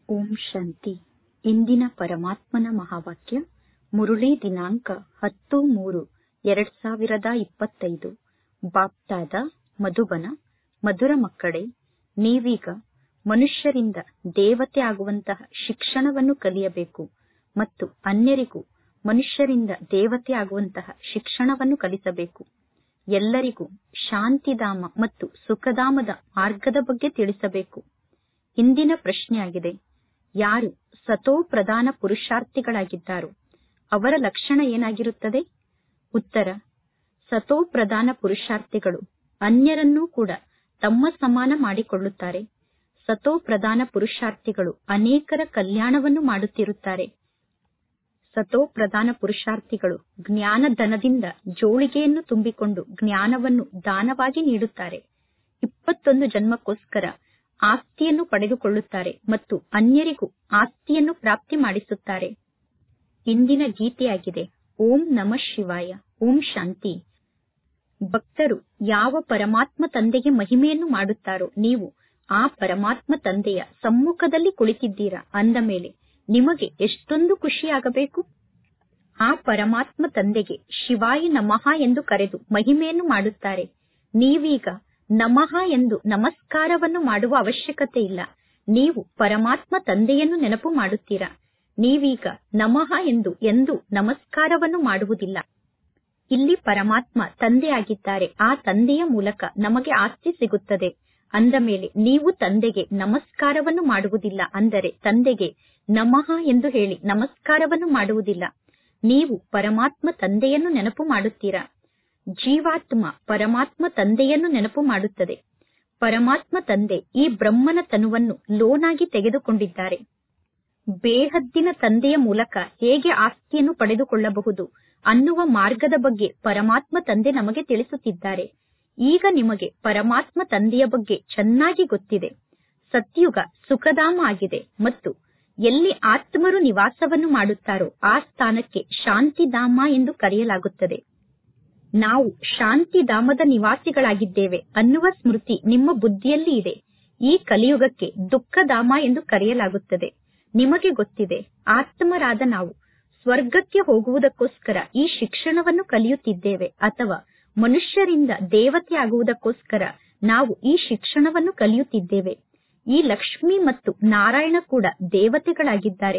ಓಂ ಶಾಂತಿ ಇಂದಿನ ಪರಮಾತ್ಮನ ಮಹಾವಾಕ್ಯ ಮುರುಳಿ ದಿನಾಂಕ ಹತ್ತು ಮೂರು ಎರಡ್ ಸಾವಿರದ ಇಪ್ಪತ್ತೈದು ಬಾಪ್ದಾದ ಮಧುಬನ ಮಧುರ ಮಕ್ಕಳೇ ನೀವೀಗ ಮನುಷ್ಯರಿಂದ ದೇವತೆ ಆಗುವಂತಹ ಶಿಕ್ಷಣವನ್ನು ಕಲಿಯಬೇಕು ಮತ್ತು ಅನ್ಯರಿಗೂ ಮನುಷ್ಯರಿಂದ ದೇವತೆ ಆಗುವಂತಹ ಶಿಕ್ಷಣವನ್ನು ಕಲಿಸಬೇಕು ಎಲ್ಲರಿಗೂ ಶಾಂತಿಧಾಮ ಮತ್ತು ಸುಖಧಾಮದ ಮಾರ್ಗದ ಬಗ್ಗೆ ತಿಳಿಸಬೇಕು ಇಂದಿನ ಪ್ರಶ್ನೆಯಾಗಿದೆ ಯಾರು ಸತೋ ಪ್ರಧಾನ ಪುರುಷಾರ್ಥಿಗಳಾಗಿದ್ದಾರೋ ಅವರ ಲಕ್ಷಣ ಏನಾಗಿರುತ್ತದೆ ಉತ್ತರ ಸತೋ ಪ್ರಧಾನ ಪುರುಷಾರ್ಥಿಗಳು ಅನ್ಯರನ್ನೂ ಕೂಡ ತಮ್ಮ ಸಮಾನ ಮಾಡಿಕೊಳ್ಳುತ್ತಾರೆ ಸತೋ ಪ್ರಧಾನ ಪುರುಷಾರ್ಥಿಗಳು ಅನೇಕರ ಕಲ್ಯಾಣವನ್ನು ಮಾಡುತ್ತಿರುತ್ತಾರೆ ಸತೋ ಪ್ರಧಾನ ಪುರುಷಾರ್ಥಿಗಳು ಜ್ಞಾನಧನದಿಂದ ಜೋಳಿಗೆಯನ್ನು ತುಂಬಿಕೊಂಡು ಜ್ಞಾನವನ್ನು ದಾನವಾಗಿ ನೀಡುತ್ತಾರೆ ಇಪ್ಪತ್ತೊಂದು ಜನ್ಮಕ್ಕೋಸ್ಕರ ಆಸ್ತಿಯನ್ನು ಪಡೆದುಕೊಳ್ಳುತ್ತಾರೆ ಮತ್ತು ಅನ್ಯರಿಗೂ ಆಸ್ತಿಯನ್ನು ಪ್ರಾಪ್ತಿ ಮಾಡಿಸುತ್ತಾರೆ ಇಂದಿನ ಗೀತೆಯಾಗಿದೆ ಓಂ ನಮಃ ಶಿವಾಯ ಓಂ ಶಾಂತಿ ಭಕ್ತರು ಯಾವ ಪರಮಾತ್ಮ ತಂದೆಗೆ ಮಹಿಮೆಯನ್ನು ಮಾಡುತ್ತಾರೋ ನೀವು ಆ ಪರಮಾತ್ಮ ತಂದೆಯ ಸಮ್ಮುಖದಲ್ಲಿ ಕುಳಿತಿದ್ದೀರಾ ಅಂದ ಮೇಲೆ ನಿಮಗೆ ಎಷ್ಟೊಂದು ಖುಷಿಯಾಗಬೇಕು ಆ ಪರಮಾತ್ಮ ತಂದೆಗೆ ಶಿವಾಯಿ ನಮಃ ಎಂದು ಕರೆದು ಮಹಿಮೆಯನ್ನು ಮಾಡುತ್ತಾರೆ ನೀವೀಗ ನಮಃ ಎಂದು ನಮಸ್ಕಾರವನ್ನು ಮಾಡುವ ಅವಶ್ಯಕತೆ ಇಲ್ಲ ನೀವು ಪರಮಾತ್ಮ ತಂದೆಯನ್ನು ನೆನಪು ಮಾಡುತ್ತೀರಾ ನೀವೀಗ ನಮಃ ಎಂದು ಎಂದು ನಮಸ್ಕಾರವನ್ನು ಮಾಡುವುದಿಲ್ಲ ಇಲ್ಲಿ ಪರಮಾತ್ಮ ತಂದೆಯಾಗಿದ್ದಾರೆ ಆ ತಂದೆಯ ಮೂಲಕ ನಮಗೆ ಆಸ್ತಿ ಸಿಗುತ್ತದೆ ಅಂದ ಮೇಲೆ ನೀವು ತಂದೆಗೆ ನಮಸ್ಕಾರವನ್ನು ಮಾಡುವುದಿಲ್ಲ ಅಂದರೆ ತಂದೆಗೆ ನಮಃ ಎಂದು ಹೇಳಿ ನಮಸ್ಕಾರವನ್ನು ಮಾಡುವುದಿಲ್ಲ ನೀವು ಪರಮಾತ್ಮ ತಂದೆಯನ್ನು ನೆನಪು ಮಾಡುತ್ತೀರಾ ಜೀವಾತ್ಮ ಪರಮಾತ್ಮ ತಂದೆಯನ್ನು ನೆನಪು ಮಾಡುತ್ತದೆ ಪರಮಾತ್ಮ ತಂದೆ ಈ ಬ್ರಹ್ಮನ ತನುವನ್ನು ಲೋನಾಗಿ ತೆಗೆದುಕೊಂಡಿದ್ದಾರೆ ಬೇಹದ್ದಿನ ತಂದೆಯ ಮೂಲಕ ಹೇಗೆ ಆಸ್ತಿಯನ್ನು ಪಡೆದುಕೊಳ್ಳಬಹುದು ಅನ್ನುವ ಮಾರ್ಗದ ಬಗ್ಗೆ ಪರಮಾತ್ಮ ತಂದೆ ನಮಗೆ ತಿಳಿಸುತ್ತಿದ್ದಾರೆ ಈಗ ನಿಮಗೆ ಪರಮಾತ್ಮ ತಂದೆಯ ಬಗ್ಗೆ ಚೆನ್ನಾಗಿ ಗೊತ್ತಿದೆ ಸತ್ಯುಗ ಸುಖಧಾಮ ಆಗಿದೆ ಮತ್ತು ಎಲ್ಲಿ ಆತ್ಮರು ನಿವಾಸವನ್ನು ಮಾಡುತ್ತಾರೋ ಆ ಸ್ಥಾನಕ್ಕೆ ಶಾಂತಿಧಾಮ ಎಂದು ಕರೆಯಲಾಗುತ್ತದೆ ನಾವು ಶಾಂತಿಧಾಮದ ನಿವಾಸಿಗಳಾಗಿದ್ದೇವೆ ಅನ್ನುವ ಸ್ಮೃತಿ ನಿಮ್ಮ ಬುದ್ಧಿಯಲ್ಲಿ ಇದೆ ಈ ಕಲಿಯುಗಕ್ಕೆ ದುಃಖಧಾಮ ಎಂದು ಕರೆಯಲಾಗುತ್ತದೆ ನಿಮಗೆ ಗೊತ್ತಿದೆ ಆತ್ಮರಾದ ನಾವು ಸ್ವರ್ಗಕ್ಕೆ ಹೋಗುವುದಕ್ಕೋಸ್ಕರ ಈ ಶಿಕ್ಷಣವನ್ನು ಕಲಿಯುತ್ತಿದ್ದೇವೆ ಅಥವಾ ಮನುಷ್ಯರಿಂದ ದೇವತೆ ಆಗುವುದಕ್ಕೋಸ್ಕರ ನಾವು ಈ ಶಿಕ್ಷಣವನ್ನು ಕಲಿಯುತ್ತಿದ್ದೇವೆ ಈ ಲಕ್ಷ್ಮಿ ಮತ್ತು ನಾರಾಯಣ ಕೂಡ ದೇವತೆಗಳಾಗಿದ್ದಾರೆ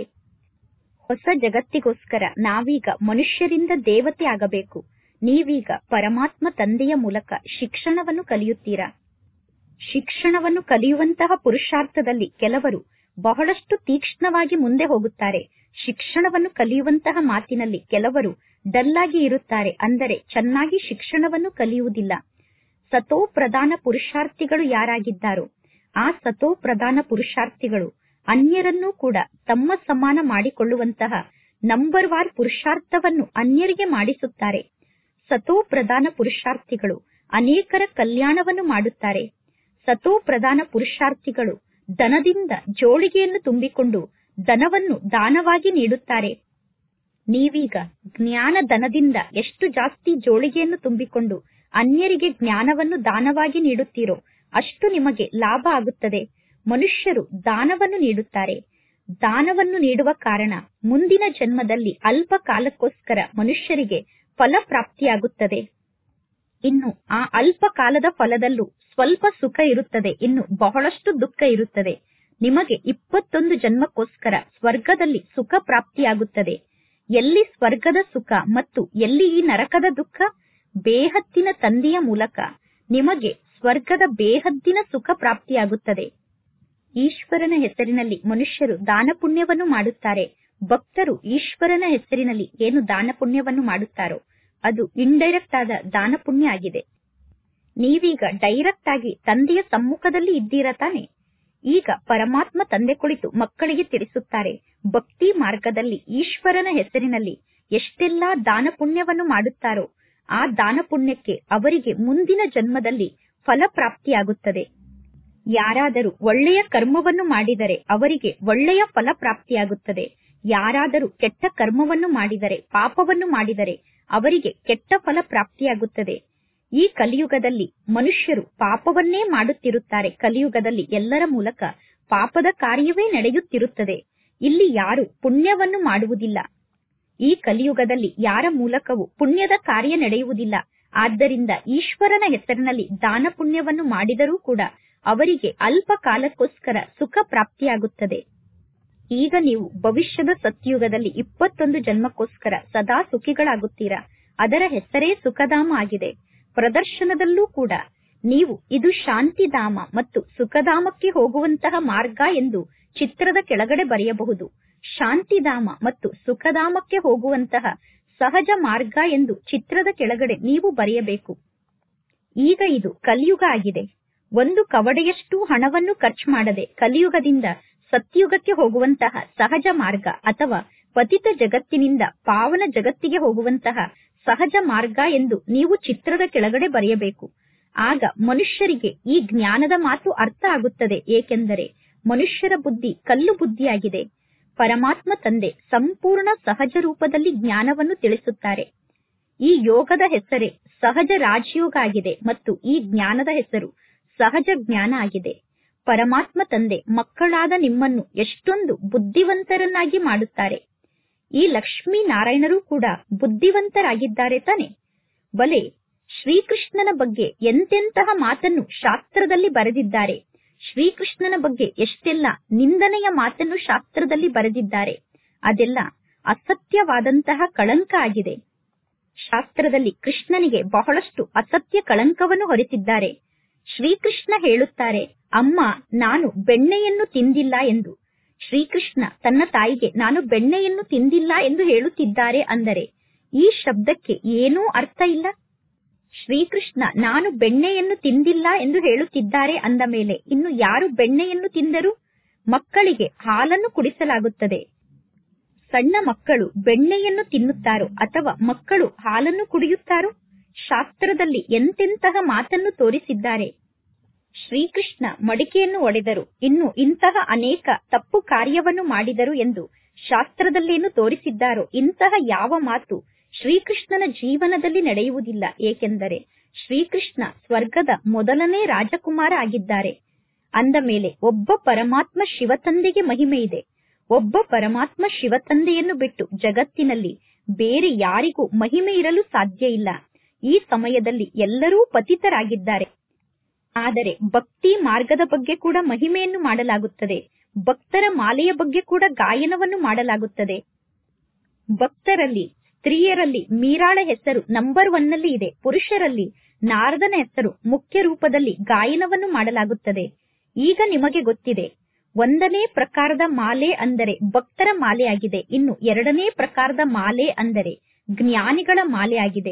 ಹೊಸ ಜಗತ್ತಿಗೋಸ್ಕರ ನಾವೀಗ ಮನುಷ್ಯರಿಂದ ದೇವತೆ ಆಗಬೇಕು ನೀವೀಗ ಪರಮಾತ್ಮ ತಂದೆಯ ಮೂಲಕ ಶಿಕ್ಷಣವನ್ನು ಕಲಿಯುತ್ತೀರಾ ಶಿಕ್ಷಣವನ್ನು ಕಲಿಯುವಂತಹ ಪುರುಷಾರ್ಥದಲ್ಲಿ ಕೆಲವರು ಬಹಳಷ್ಟು ತೀಕ್ಷ್ಣವಾಗಿ ಮುಂದೆ ಹೋಗುತ್ತಾರೆ ಶಿಕ್ಷಣವನ್ನು ಕಲಿಯುವಂತಹ ಮಾತಿನಲ್ಲಿ ಕೆಲವರು ಡಲ್ಲಾಗಿ ಇರುತ್ತಾರೆ ಅಂದರೆ ಚೆನ್ನಾಗಿ ಶಿಕ್ಷಣವನ್ನು ಕಲಿಯುವುದಿಲ್ಲ ಸತೋ ಪ್ರಧಾನ ಪುರುಷಾರ್ಥಿಗಳು ಯಾರಾಗಿದ್ದಾರೋ ಆ ಸತೋ ಪ್ರಧಾನ ಪುರುಷಾರ್ಥಿಗಳು ಅನ್ಯರನ್ನೂ ಕೂಡ ತಮ್ಮ ಸಮಾನ ಮಾಡಿಕೊಳ್ಳುವಂತಹ ನಂಬರ್ ವಾರ್ ಪುರುಷಾರ್ಥವನ್ನು ಅನ್ಯರಿಗೆ ಮಾಡಿಸುತ್ತಾರೆ ಸತೋ ಪ್ರಧಾನ ಪುರುಷಾರ್ಥಿಗಳು ಅನೇಕರ ಕಲ್ಯಾಣವನ್ನು ಮಾಡುತ್ತಾರೆ ಸತೋ ಪ್ರಧಾನ ಪುರುಷಾರ್ಥಿಗಳು ದನದಿಂದ ಜೋಳಿಗೆಯನ್ನು ತುಂಬಿಕೊಂಡು ದನವನ್ನು ದಾನವಾಗಿ ನೀಡುತ್ತಾರೆ ನೀವೀಗ ಜ್ಞಾನ ದನದಿಂದ ಎಷ್ಟು ಜಾಸ್ತಿ ಜೋಳಿಗೆಯನ್ನು ತುಂಬಿಕೊಂಡು ಅನ್ಯರಿಗೆ ಜ್ಞಾನವನ್ನು ದಾನವಾಗಿ ನೀಡುತ್ತೀರೋ ಅಷ್ಟು ನಿಮಗೆ ಲಾಭ ಆಗುತ್ತದೆ ಮನುಷ್ಯರು ದಾನವನ್ನು ನೀಡುತ್ತಾರೆ ದಾನವನ್ನು ನೀಡುವ ಕಾರಣ ಮುಂದಿನ ಜನ್ಮದಲ್ಲಿ ಅಲ್ಪ ಕಾಲಕ್ಕೋಸ್ಕರ ಮನುಷ್ಯರಿಗೆ ಫಲ ಪ್ರಾಪ್ತಿಯಾಗುತ್ತದೆ ಇನ್ನು ಆ ಅಲ್ಪ ಕಾಲದ ಫಲದಲ್ಲೂ ಸ್ವಲ್ಪ ಸುಖ ಇರುತ್ತದೆ ಇನ್ನು ಬಹಳಷ್ಟು ದುಃಖ ಇರುತ್ತದೆ ನಿಮಗೆ ಇಪ್ಪತ್ತೊಂದು ಜನ್ಮಕ್ಕೋಸ್ಕರ ಸ್ವರ್ಗದಲ್ಲಿ ಸುಖ ಪ್ರಾಪ್ತಿಯಾಗುತ್ತದೆ ಎಲ್ಲಿ ಸ್ವರ್ಗದ ಸುಖ ಮತ್ತು ಎಲ್ಲಿ ಈ ನರಕದ ದುಃಖ ಬೇಹದ್ದಿನ ತಂದೆಯ ಮೂಲಕ ನಿಮಗೆ ಸ್ವರ್ಗದ ಬೇಹದ್ದಿನ ಸುಖ ಪ್ರಾಪ್ತಿಯಾಗುತ್ತದೆ ಈಶ್ವರನ ಹೆಸರಿನಲ್ಲಿ ಮನುಷ್ಯರು ದಾನ ಪುಣ್ಯವನ್ನು ಮಾಡುತ್ತಾರೆ ಭಕ್ತರು ಈಶ್ವರನ ಹೆಸರಿನಲ್ಲಿ ಏನು ದಾನ ಪುಣ್ಯವನ್ನು ಮಾಡುತ್ತಾರೋ ಅದು ಇಂಡೈರೆಕ್ಟ್ ಆದ ದಾನ ಪುಣ್ಯ ಆಗಿದೆ ನೀವೀಗ ಡೈರೆಕ್ಟ್ ಆಗಿ ತಂದೆಯ ಸಮ್ಮುಖದಲ್ಲಿ ಇದ್ದೀರಾ ತಾನೆ ಈಗ ಪರಮಾತ್ಮ ತಂದೆ ಕುಳಿತು ಮಕ್ಕಳಿಗೆ ತಿಳಿಸುತ್ತಾರೆ ಭಕ್ತಿ ಮಾರ್ಗದಲ್ಲಿ ಈಶ್ವರನ ಹೆಸರಿನಲ್ಲಿ ಎಷ್ಟೆಲ್ಲಾ ದಾನ ಪುಣ್ಯವನ್ನು ಮಾಡುತ್ತಾರೋ ಆ ದಾನ ಪುಣ್ಯಕ್ಕೆ ಅವರಿಗೆ ಮುಂದಿನ ಜನ್ಮದಲ್ಲಿ ಫಲ ಪ್ರಾಪ್ತಿಯಾಗುತ್ತದೆ ಯಾರಾದರೂ ಒಳ್ಳೆಯ ಕರ್ಮವನ್ನು ಮಾಡಿದರೆ ಅವರಿಗೆ ಒಳ್ಳೆಯ ಫಲ ಪ್ರಾಪ್ತಿಯಾಗುತ್ತದೆ ಯಾರಾದರೂ ಕೆಟ್ಟ ಕರ್ಮವನ್ನು ಮಾಡಿದರೆ ಪಾಪವನ್ನು ಮಾಡಿದರೆ ಅವರಿಗೆ ಕೆಟ್ಟ ಫಲ ಪ್ರಾಪ್ತಿಯಾಗುತ್ತದೆ ಈ ಕಲಿಯುಗದಲ್ಲಿ ಮನುಷ್ಯರು ಪಾಪವನ್ನೇ ಮಾಡುತ್ತಿರುತ್ತಾರೆ ಕಲಿಯುಗದಲ್ಲಿ ಎಲ್ಲರ ಮೂಲಕ ಪಾಪದ ಕಾರ್ಯವೇ ನಡೆಯುತ್ತಿರುತ್ತದೆ ಇಲ್ಲಿ ಯಾರು ಪುಣ್ಯವನ್ನು ಮಾಡುವುದಿಲ್ಲ ಈ ಕಲಿಯುಗದಲ್ಲಿ ಯಾರ ಮೂಲಕವೂ ಪುಣ್ಯದ ಕಾರ್ಯ ನಡೆಯುವುದಿಲ್ಲ ಆದ್ದರಿಂದ ಈಶ್ವರನ ಹೆಸರಿನಲ್ಲಿ ದಾನ ಪುಣ್ಯವನ್ನು ಮಾಡಿದರೂ ಕೂಡ ಅವರಿಗೆ ಅಲ್ಪ ಕಾಲಕ್ಕೋಸ್ಕರ ಸುಖ ಪ್ರಾಪ್ತಿಯಾಗುತ್ತದೆ ಈಗ ನೀವು ಭವಿಷ್ಯದ ಸತ್ಯುಗದಲ್ಲಿ ಇಪ್ಪತ್ತೊಂದು ಜನ್ಮಕ್ಕೋಸ್ಕರ ಸದಾ ಸುಖಿಗಳಾಗುತ್ತೀರಾ ಅದರ ಹೆಸರೇ ಸುಖಧಾಮ ಆಗಿದೆ ಪ್ರದರ್ಶನದಲ್ಲೂ ಕೂಡ ನೀವು ಇದು ಶಾಂತಿಧಾಮ ಮತ್ತು ಸುಖಧಾಮಕ್ಕೆ ಹೋಗುವಂತಹ ಮಾರ್ಗ ಎಂದು ಚಿತ್ರದ ಕೆಳಗಡೆ ಬರೆಯಬಹುದು ಶಾಂತಿಧಾಮ ಮತ್ತು ಸುಖಧಾಮಕ್ಕೆ ಹೋಗುವಂತಹ ಸಹಜ ಮಾರ್ಗ ಎಂದು ಚಿತ್ರದ ಕೆಳಗಡೆ ನೀವು ಬರೆಯಬೇಕು ಈಗ ಇದು ಕಲಿಯುಗ ಆಗಿದೆ ಒಂದು ಕವಡೆಯಷ್ಟು ಹಣವನ್ನು ಖರ್ಚು ಮಾಡದೆ ಕಲಿಯುಗದಿಂದ ಸತ್ಯುಗಕ್ಕೆ ಹೋಗುವಂತಹ ಸಹಜ ಮಾರ್ಗ ಅಥವಾ ಪತಿತ ಜಗತ್ತಿನಿಂದ ಪಾವನ ಜಗತ್ತಿಗೆ ಹೋಗುವಂತಹ ಸಹಜ ಮಾರ್ಗ ಎಂದು ನೀವು ಚಿತ್ರದ ಕೆಳಗಡೆ ಬರೆಯಬೇಕು ಆಗ ಮನುಷ್ಯರಿಗೆ ಈ ಜ್ಞಾನದ ಮಾತು ಅರ್ಥ ಆಗುತ್ತದೆ ಏಕೆಂದರೆ ಮನುಷ್ಯರ ಬುದ್ಧಿ ಕಲ್ಲು ಬುದ್ಧಿಯಾಗಿದೆ ಪರಮಾತ್ಮ ತಂದೆ ಸಂಪೂರ್ಣ ಸಹಜ ರೂಪದಲ್ಲಿ ಜ್ಞಾನವನ್ನು ತಿಳಿಸುತ್ತಾರೆ ಈ ಯೋಗದ ಹೆಸರೇ ಸಹಜ ರಾಜಯೋಗ ಆಗಿದೆ ಮತ್ತು ಈ ಜ್ಞಾನದ ಹೆಸರು ಸಹಜ ಜ್ಞಾನ ಆಗಿದೆ ಪರಮಾತ್ಮ ತಂದೆ ಮಕ್ಕಳಾದ ನಿಮ್ಮನ್ನು ಎಷ್ಟೊಂದು ಬುದ್ಧಿವಂತರನ್ನಾಗಿ ಮಾಡುತ್ತಾರೆ ಈ ಲಕ್ಷ್ಮೀ ನಾರಾಯಣರು ಕೂಡ ಬುದ್ಧಿವಂತರಾಗಿದ್ದಾರೆ ತಾನೆ ಬಲೆ ಶ್ರೀಕೃಷ್ಣನ ಬಗ್ಗೆ ಎಂತೆಂತಹ ಮಾತನ್ನು ಶಾಸ್ತ್ರದಲ್ಲಿ ಬರೆದಿದ್ದಾರೆ ಶ್ರೀಕೃಷ್ಣನ ಬಗ್ಗೆ ಎಷ್ಟೆಲ್ಲ ನಿಂದನೆಯ ಮಾತನ್ನು ಶಾಸ್ತ್ರದಲ್ಲಿ ಬರೆದಿದ್ದಾರೆ ಅದೆಲ್ಲ ಅಸತ್ಯವಾದಂತಹ ಕಳಂಕ ಆಗಿದೆ ಶಾಸ್ತ್ರದಲ್ಲಿ ಕೃಷ್ಣನಿಗೆ ಬಹಳಷ್ಟು ಅಸತ್ಯ ಕಳಂಕವನ್ನು ಹೊರಿಸಿದ್ದಾರೆ ಶ್ರೀಕೃಷ್ಣ ಹೇಳುತ್ತಾರೆ ಅಮ್ಮ ನಾನು ಬೆಣ್ಣೆಯನ್ನು ತಿಂದಿಲ್ಲ ಎಂದು ಶ್ರೀಕೃಷ್ಣ ತನ್ನ ತಾಯಿಗೆ ನಾನು ಬೆಣ್ಣೆಯನ್ನು ತಿಂದಿಲ್ಲ ಎಂದು ಹೇಳುತ್ತಿದ್ದಾರೆ ಅಂದರೆ ಈ ಶಬ್ದಕ್ಕೆ ಏನೂ ಅರ್ಥ ಇಲ್ಲ ಶ್ರೀಕೃಷ್ಣ ನಾನು ಬೆಣ್ಣೆಯನ್ನು ತಿಂದಿಲ್ಲ ಎಂದು ಹೇಳುತ್ತಿದ್ದಾರೆ ಅಂದ ಮೇಲೆ ಇನ್ನು ಯಾರು ಬೆಣ್ಣೆಯನ್ನು ತಿಂದರು ಮಕ್ಕಳಿಗೆ ಹಾಲನ್ನು ಕುಡಿಸಲಾಗುತ್ತದೆ ಸಣ್ಣ ಮಕ್ಕಳು ಬೆಣ್ಣೆಯನ್ನು ತಿನ್ನುತ್ತಾರೋ ಅಥವಾ ಮಕ್ಕಳು ಹಾಲನ್ನು ಕುಡಿಯುತ್ತಾರೋ ಶಾಸ್ತ್ರದಲ್ಲಿ ಎಂತೆಂತಹ ಮಾತನ್ನು ತೋರಿಸಿದ್ದಾರೆ ಶ್ರೀಕೃಷ್ಣ ಮಡಿಕೆಯನ್ನು ಒಡೆದರು ಇನ್ನು ಇಂತಹ ಅನೇಕ ತಪ್ಪು ಕಾರ್ಯವನ್ನು ಮಾಡಿದರು ಎಂದು ಶಾಸ್ತ್ರದಲ್ಲೇನು ತೋರಿಸಿದ್ದಾರೋ ಇಂತಹ ಯಾವ ಮಾತು ಶ್ರೀಕೃಷ್ಣನ ಜೀವನದಲ್ಲಿ ನಡೆಯುವುದಿಲ್ಲ ಏಕೆಂದರೆ ಶ್ರೀಕೃಷ್ಣ ಸ್ವರ್ಗದ ಮೊದಲನೇ ರಾಜಕುಮಾರ ಆಗಿದ್ದಾರೆ ಅಂದ ಮೇಲೆ ಒಬ್ಬ ಪರಮಾತ್ಮ ಶಿವತಂದೆಗೆ ಮಹಿಮೆ ಇದೆ ಒಬ್ಬ ಪರಮಾತ್ಮ ಶಿವತಂದೆಯನ್ನು ಬಿಟ್ಟು ಜಗತ್ತಿನಲ್ಲಿ ಬೇರೆ ಯಾರಿಗೂ ಮಹಿಮೆ ಇರಲು ಸಾಧ್ಯ ಇಲ್ಲ ಈ ಸಮಯದಲ್ಲಿ ಎಲ್ಲರೂ ಪತಿತರಾಗಿದ್ದಾರೆ ಆದರೆ ಭಕ್ತಿ ಮಾರ್ಗದ ಬಗ್ಗೆ ಕೂಡ ಮಹಿಮೆಯನ್ನು ಮಾಡಲಾಗುತ್ತದೆ ಭಕ್ತರ ಮಾಲೆಯ ಬಗ್ಗೆ ಕೂಡ ಗಾಯನವನ್ನು ಮಾಡಲಾಗುತ್ತದೆ ಭಕ್ತರಲ್ಲಿ ಸ್ತ್ರೀಯರಲ್ಲಿ ಮೀರಾಳ ಹೆಸರು ನಂಬರ್ ಒನ್ ನಲ್ಲಿ ಇದೆ ಪುರುಷರಲ್ಲಿ ನಾರದನ ಹೆಸರು ಮುಖ್ಯ ರೂಪದಲ್ಲಿ ಗಾಯನವನ್ನು ಮಾಡಲಾಗುತ್ತದೆ ಈಗ ನಿಮಗೆ ಗೊತ್ತಿದೆ ಒಂದನೇ ಪ್ರಕಾರದ ಮಾಲೆ ಅಂದರೆ ಭಕ್ತರ ಮಾಲೆ ಆಗಿದೆ ಇನ್ನು ಎರಡನೇ ಪ್ರಕಾರದ ಮಾಲೆ ಅಂದರೆ ಜ್ಞಾನಿಗಳ ಮಾಲೆ ಆಗಿದೆ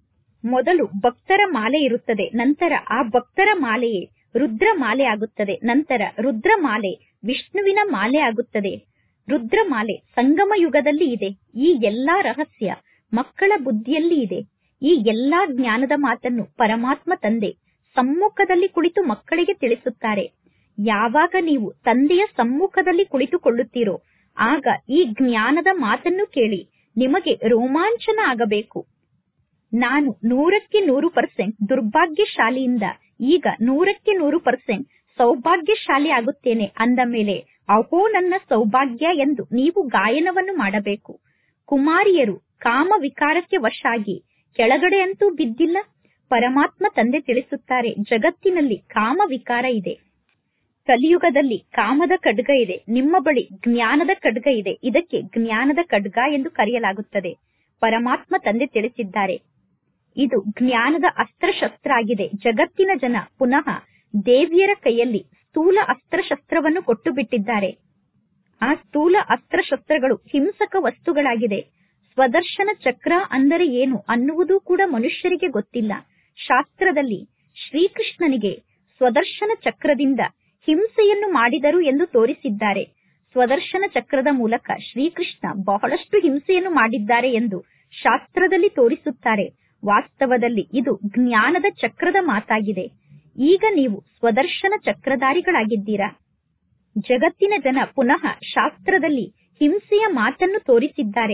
ಮೊದಲು ಭಕ್ತರ ಮಾಲೆ ಇರುತ್ತದೆ ನಂತರ ಆ ಭಕ್ತರ ಮಾಲೆಯೇ ರುದ್ರ ಮಾಲೆ ಆಗುತ್ತದೆ ನಂತರ ರುದ್ರ ಮಾಲೆ ವಿಷ್ಣುವಿನ ಮಾಲೆ ಆಗುತ್ತದೆ ರುದ್ರ ಮಾಲೆ ಸಂಗಮ ಯುಗದಲ್ಲಿ ಇದೆ ಈ ಎಲ್ಲಾ ರಹಸ್ಯ ಮಕ್ಕಳ ಬುದ್ಧಿಯಲ್ಲಿ ಇದೆ ಈ ಎಲ್ಲಾ ಜ್ಞಾನದ ಮಾತನ್ನು ಪರಮಾತ್ಮ ತಂದೆ ಸಮ್ಮುಖದಲ್ಲಿ ಕುಳಿತು ಮಕ್ಕಳಿಗೆ ತಿಳಿಸುತ್ತಾರೆ ಯಾವಾಗ ನೀವು ತಂದೆಯ ಸಮ್ಮುಖದಲ್ಲಿ ಕುಳಿತುಕೊಳ್ಳುತ್ತೀರೋ ಆಗ ಈ ಜ್ಞಾನದ ಮಾತನ್ನು ಕೇಳಿ ನಿಮಗೆ ರೋಮಾಂಚನ ಆಗಬೇಕು ನಾನು ನೂರಕ್ಕೆ ನೂರು ಪರ್ಸೆಂಟ್ ದುರ್ಭಾಗ್ಯಶಾಲಿಯಿಂದ ಈಗ ನೂರಕ್ಕೆ ನೂರು ಪರ್ಸೆಂಟ್ ಸೌಭಾಗ್ಯಶಾಲಿ ಆಗುತ್ತೇನೆ ಅಂದ ಮೇಲೆ ಅಹೋ ನನ್ನ ಸೌಭಾಗ್ಯ ಎಂದು ನೀವು ಗಾಯನವನ್ನು ಮಾಡಬೇಕು ಕುಮಾರಿಯರು ಕಾಮ ವಿಕಾರಕ್ಕೆ ವಶ ಆಗಿ ಕೆಳಗಡೆ ಅಂತೂ ಬಿದ್ದಿಲ್ಲ ಪರಮಾತ್ಮ ತಂದೆ ತಿಳಿಸುತ್ತಾರೆ ಜಗತ್ತಿನಲ್ಲಿ ಕಾಮ ವಿಕಾರ ಇದೆ ಕಲಿಯುಗದಲ್ಲಿ ಕಾಮದ ಖಡ್ಗ ಇದೆ ನಿಮ್ಮ ಬಳಿ ಜ್ಞಾನದ ಖಡ್ಗ ಇದೆ ಇದಕ್ಕೆ ಜ್ಞಾನದ ಖಡ್ಗ ಎಂದು ಕರೆಯಲಾಗುತ್ತದೆ ಪರಮಾತ್ಮ ತಂದೆ ತಿಳಿಸಿದ್ದಾರೆ ಇದು ಜ್ಞಾನದ ಅಸ್ತ್ರಶಸ್ತ್ರ ಆಗಿದೆ ಜಗತ್ತಿನ ಜನ ಪುನಃ ದೇವಿಯರ ಕೈಯಲ್ಲಿ ಸ್ಥೂಲ ಅಸ್ತ್ರಶಸ್ತ್ರವನ್ನು ಕೊಟ್ಟು ಬಿಟ್ಟಿದ್ದಾರೆ ಆ ಸ್ಥೂಲ ಅಸ್ತ್ರಶಸ್ತ್ರಗಳು ಹಿಂಸಕ ವಸ್ತುಗಳಾಗಿದೆ ಸ್ವದರ್ಶನ ಚಕ್ರ ಅಂದರೆ ಏನು ಅನ್ನುವುದು ಕೂಡ ಮನುಷ್ಯರಿಗೆ ಗೊತ್ತಿಲ್ಲ ಶಾಸ್ತ್ರದಲ್ಲಿ ಶ್ರೀಕೃಷ್ಣನಿಗೆ ಸ್ವದರ್ಶನ ಚಕ್ರದಿಂದ ಹಿಂಸೆಯನ್ನು ಮಾಡಿದರು ಎಂದು ತೋರಿಸಿದ್ದಾರೆ ಸ್ವದರ್ಶನ ಚಕ್ರದ ಮೂಲಕ ಶ್ರೀಕೃಷ್ಣ ಬಹಳಷ್ಟು ಹಿಂಸೆಯನ್ನು ಮಾಡಿದ್ದಾರೆ ಎಂದು ಶಾಸ್ತ್ರದಲ್ಲಿ ತೋರಿಸುತ್ತಾರೆ ವಾಸ್ತವದಲ್ಲಿ ಇದು ಜ್ಞಾನದ ಚಕ್ರದ ಮಾತಾಗಿದೆ ಈಗ ನೀವು ಸ್ವದರ್ಶನ ಚಕ್ರಧಾರಿಗಳಾಗಿದ್ದೀರಾ ಜಗತ್ತಿನ ಜನ ಪುನಃ ಶಾಸ್ತ್ರದಲ್ಲಿ ಹಿಂಸೆಯ ಮಾತನ್ನು ತೋರಿಸಿದ್ದಾರೆ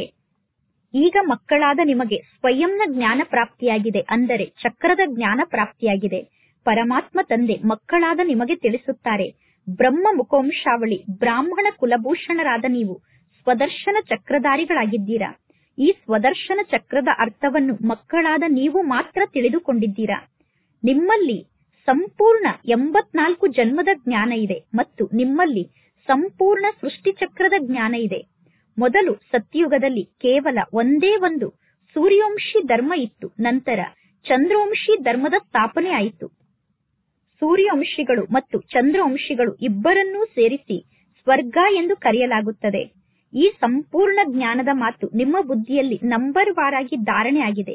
ಈಗ ಮಕ್ಕಳಾದ ನಿಮಗೆ ಸ್ವಯಂನ ಜ್ಞಾನ ಪ್ರಾಪ್ತಿಯಾಗಿದೆ ಅಂದರೆ ಚಕ್ರದ ಜ್ಞಾನ ಪ್ರಾಪ್ತಿಯಾಗಿದೆ ಪರಮಾತ್ಮ ತಂದೆ ಮಕ್ಕಳಾದ ನಿಮಗೆ ತಿಳಿಸುತ್ತಾರೆ ಬ್ರಹ್ಮ ಮುಖವಂಶಾವಳಿ ಬ್ರಾಹ್ಮಣ ಕುಲಭೂಷಣರಾದ ನೀವು ಸ್ವದರ್ಶನ ಚಕ್ರಧಾರಿಗಳಾಗಿದ್ದೀರಾ ಈ ಸ್ವದರ್ಶನ ಚಕ್ರದ ಅರ್ಥವನ್ನು ಮಕ್ಕಳಾದ ನೀವು ಮಾತ್ರ ತಿಳಿದುಕೊಂಡಿದ್ದೀರಾ ನಿಮ್ಮಲ್ಲಿ ಸಂಪೂರ್ಣ ಎಂಬತ್ನಾಲ್ಕು ಜನ್ಮದ ಜ್ಞಾನ ಇದೆ ಮತ್ತು ನಿಮ್ಮಲ್ಲಿ ಸಂಪೂರ್ಣ ಸೃಷ್ಟಿ ಚಕ್ರದ ಜ್ಞಾನ ಇದೆ ಮೊದಲು ಸತ್ಯಯುಗದಲ್ಲಿ ಕೇವಲ ಒಂದೇ ಒಂದು ಸೂರ್ಯವಂಶಿ ಧರ್ಮ ಇತ್ತು ನಂತರ ಚಂದ್ರವಂಶಿ ಧರ್ಮದ ಸ್ಥಾಪನೆ ಆಯಿತು ಸೂರ್ಯವಂಶಿಗಳು ಮತ್ತು ಚಂದ್ರವಂಶಿಗಳು ಇಬ್ಬರನ್ನೂ ಸೇರಿಸಿ ಸ್ವರ್ಗ ಎಂದು ಕರೆಯಲಾಗುತ್ತದೆ ಈ ಸಂಪೂರ್ಣ ಜ್ಞಾನದ ಮಾತು ನಿಮ್ಮ ಬುದ್ಧಿಯಲ್ಲಿ ನಂಬರ್ ವಾರಾಗಿ ಧಾರಣೆ ಆಗಿದೆ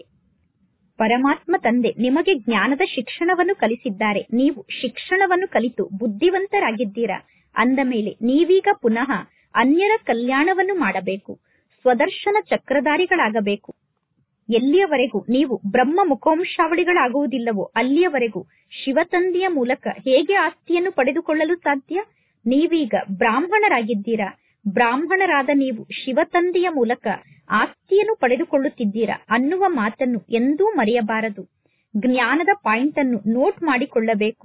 ಪರಮಾತ್ಮ ತಂದೆ ನಿಮಗೆ ಜ್ಞಾನದ ಶಿಕ್ಷಣವನ್ನು ಕಲಿಸಿದ್ದಾರೆ ನೀವು ಶಿಕ್ಷಣವನ್ನು ಕಲಿತು ಬುದ್ಧಿವಂತರಾಗಿದ್ದೀರಾ ಅಂದ ಮೇಲೆ ನೀವೀಗ ಪುನಃ ಅನ್ಯರ ಕಲ್ಯಾಣವನ್ನು ಮಾಡಬೇಕು ಸ್ವದರ್ಶನ ಚಕ್ರಧಾರಿಗಳಾಗಬೇಕು ಎಲ್ಲಿಯವರೆಗೂ ನೀವು ಬ್ರಹ್ಮ ಮುಖವಂಶಾವಳಿಗಳಾಗುವುದಿಲ್ಲವೋ ಅಲ್ಲಿಯವರೆಗೂ ಶಿವತಂದೆಯ ಮೂಲಕ ಹೇಗೆ ಆಸ್ತಿಯನ್ನು ಪಡೆದುಕೊಳ್ಳಲು ಸಾಧ್ಯ ನೀವೀಗ ಬ್ರಾಹ್ಮಣರಾಗಿದ್ದೀರಾ ಬ್ರಾಹ್ಮಣರಾದ ನೀವು ಶಿವತಂದೆಯ ಮೂಲಕ ಆಸ್ತಿಯನ್ನು ಪಡೆದುಕೊಳ್ಳುತ್ತಿದ್ದೀರಾ ಅನ್ನುವ ಮಾತನ್ನು ಎಂದೂ ಮರೆಯಬಾರದು ಜ್ಞಾನದ ಪಾಯಿಂಟ್ ಅನ್ನು ನೋಟ್ ಮಾಡಿಕೊಳ್ಳಬೇಕು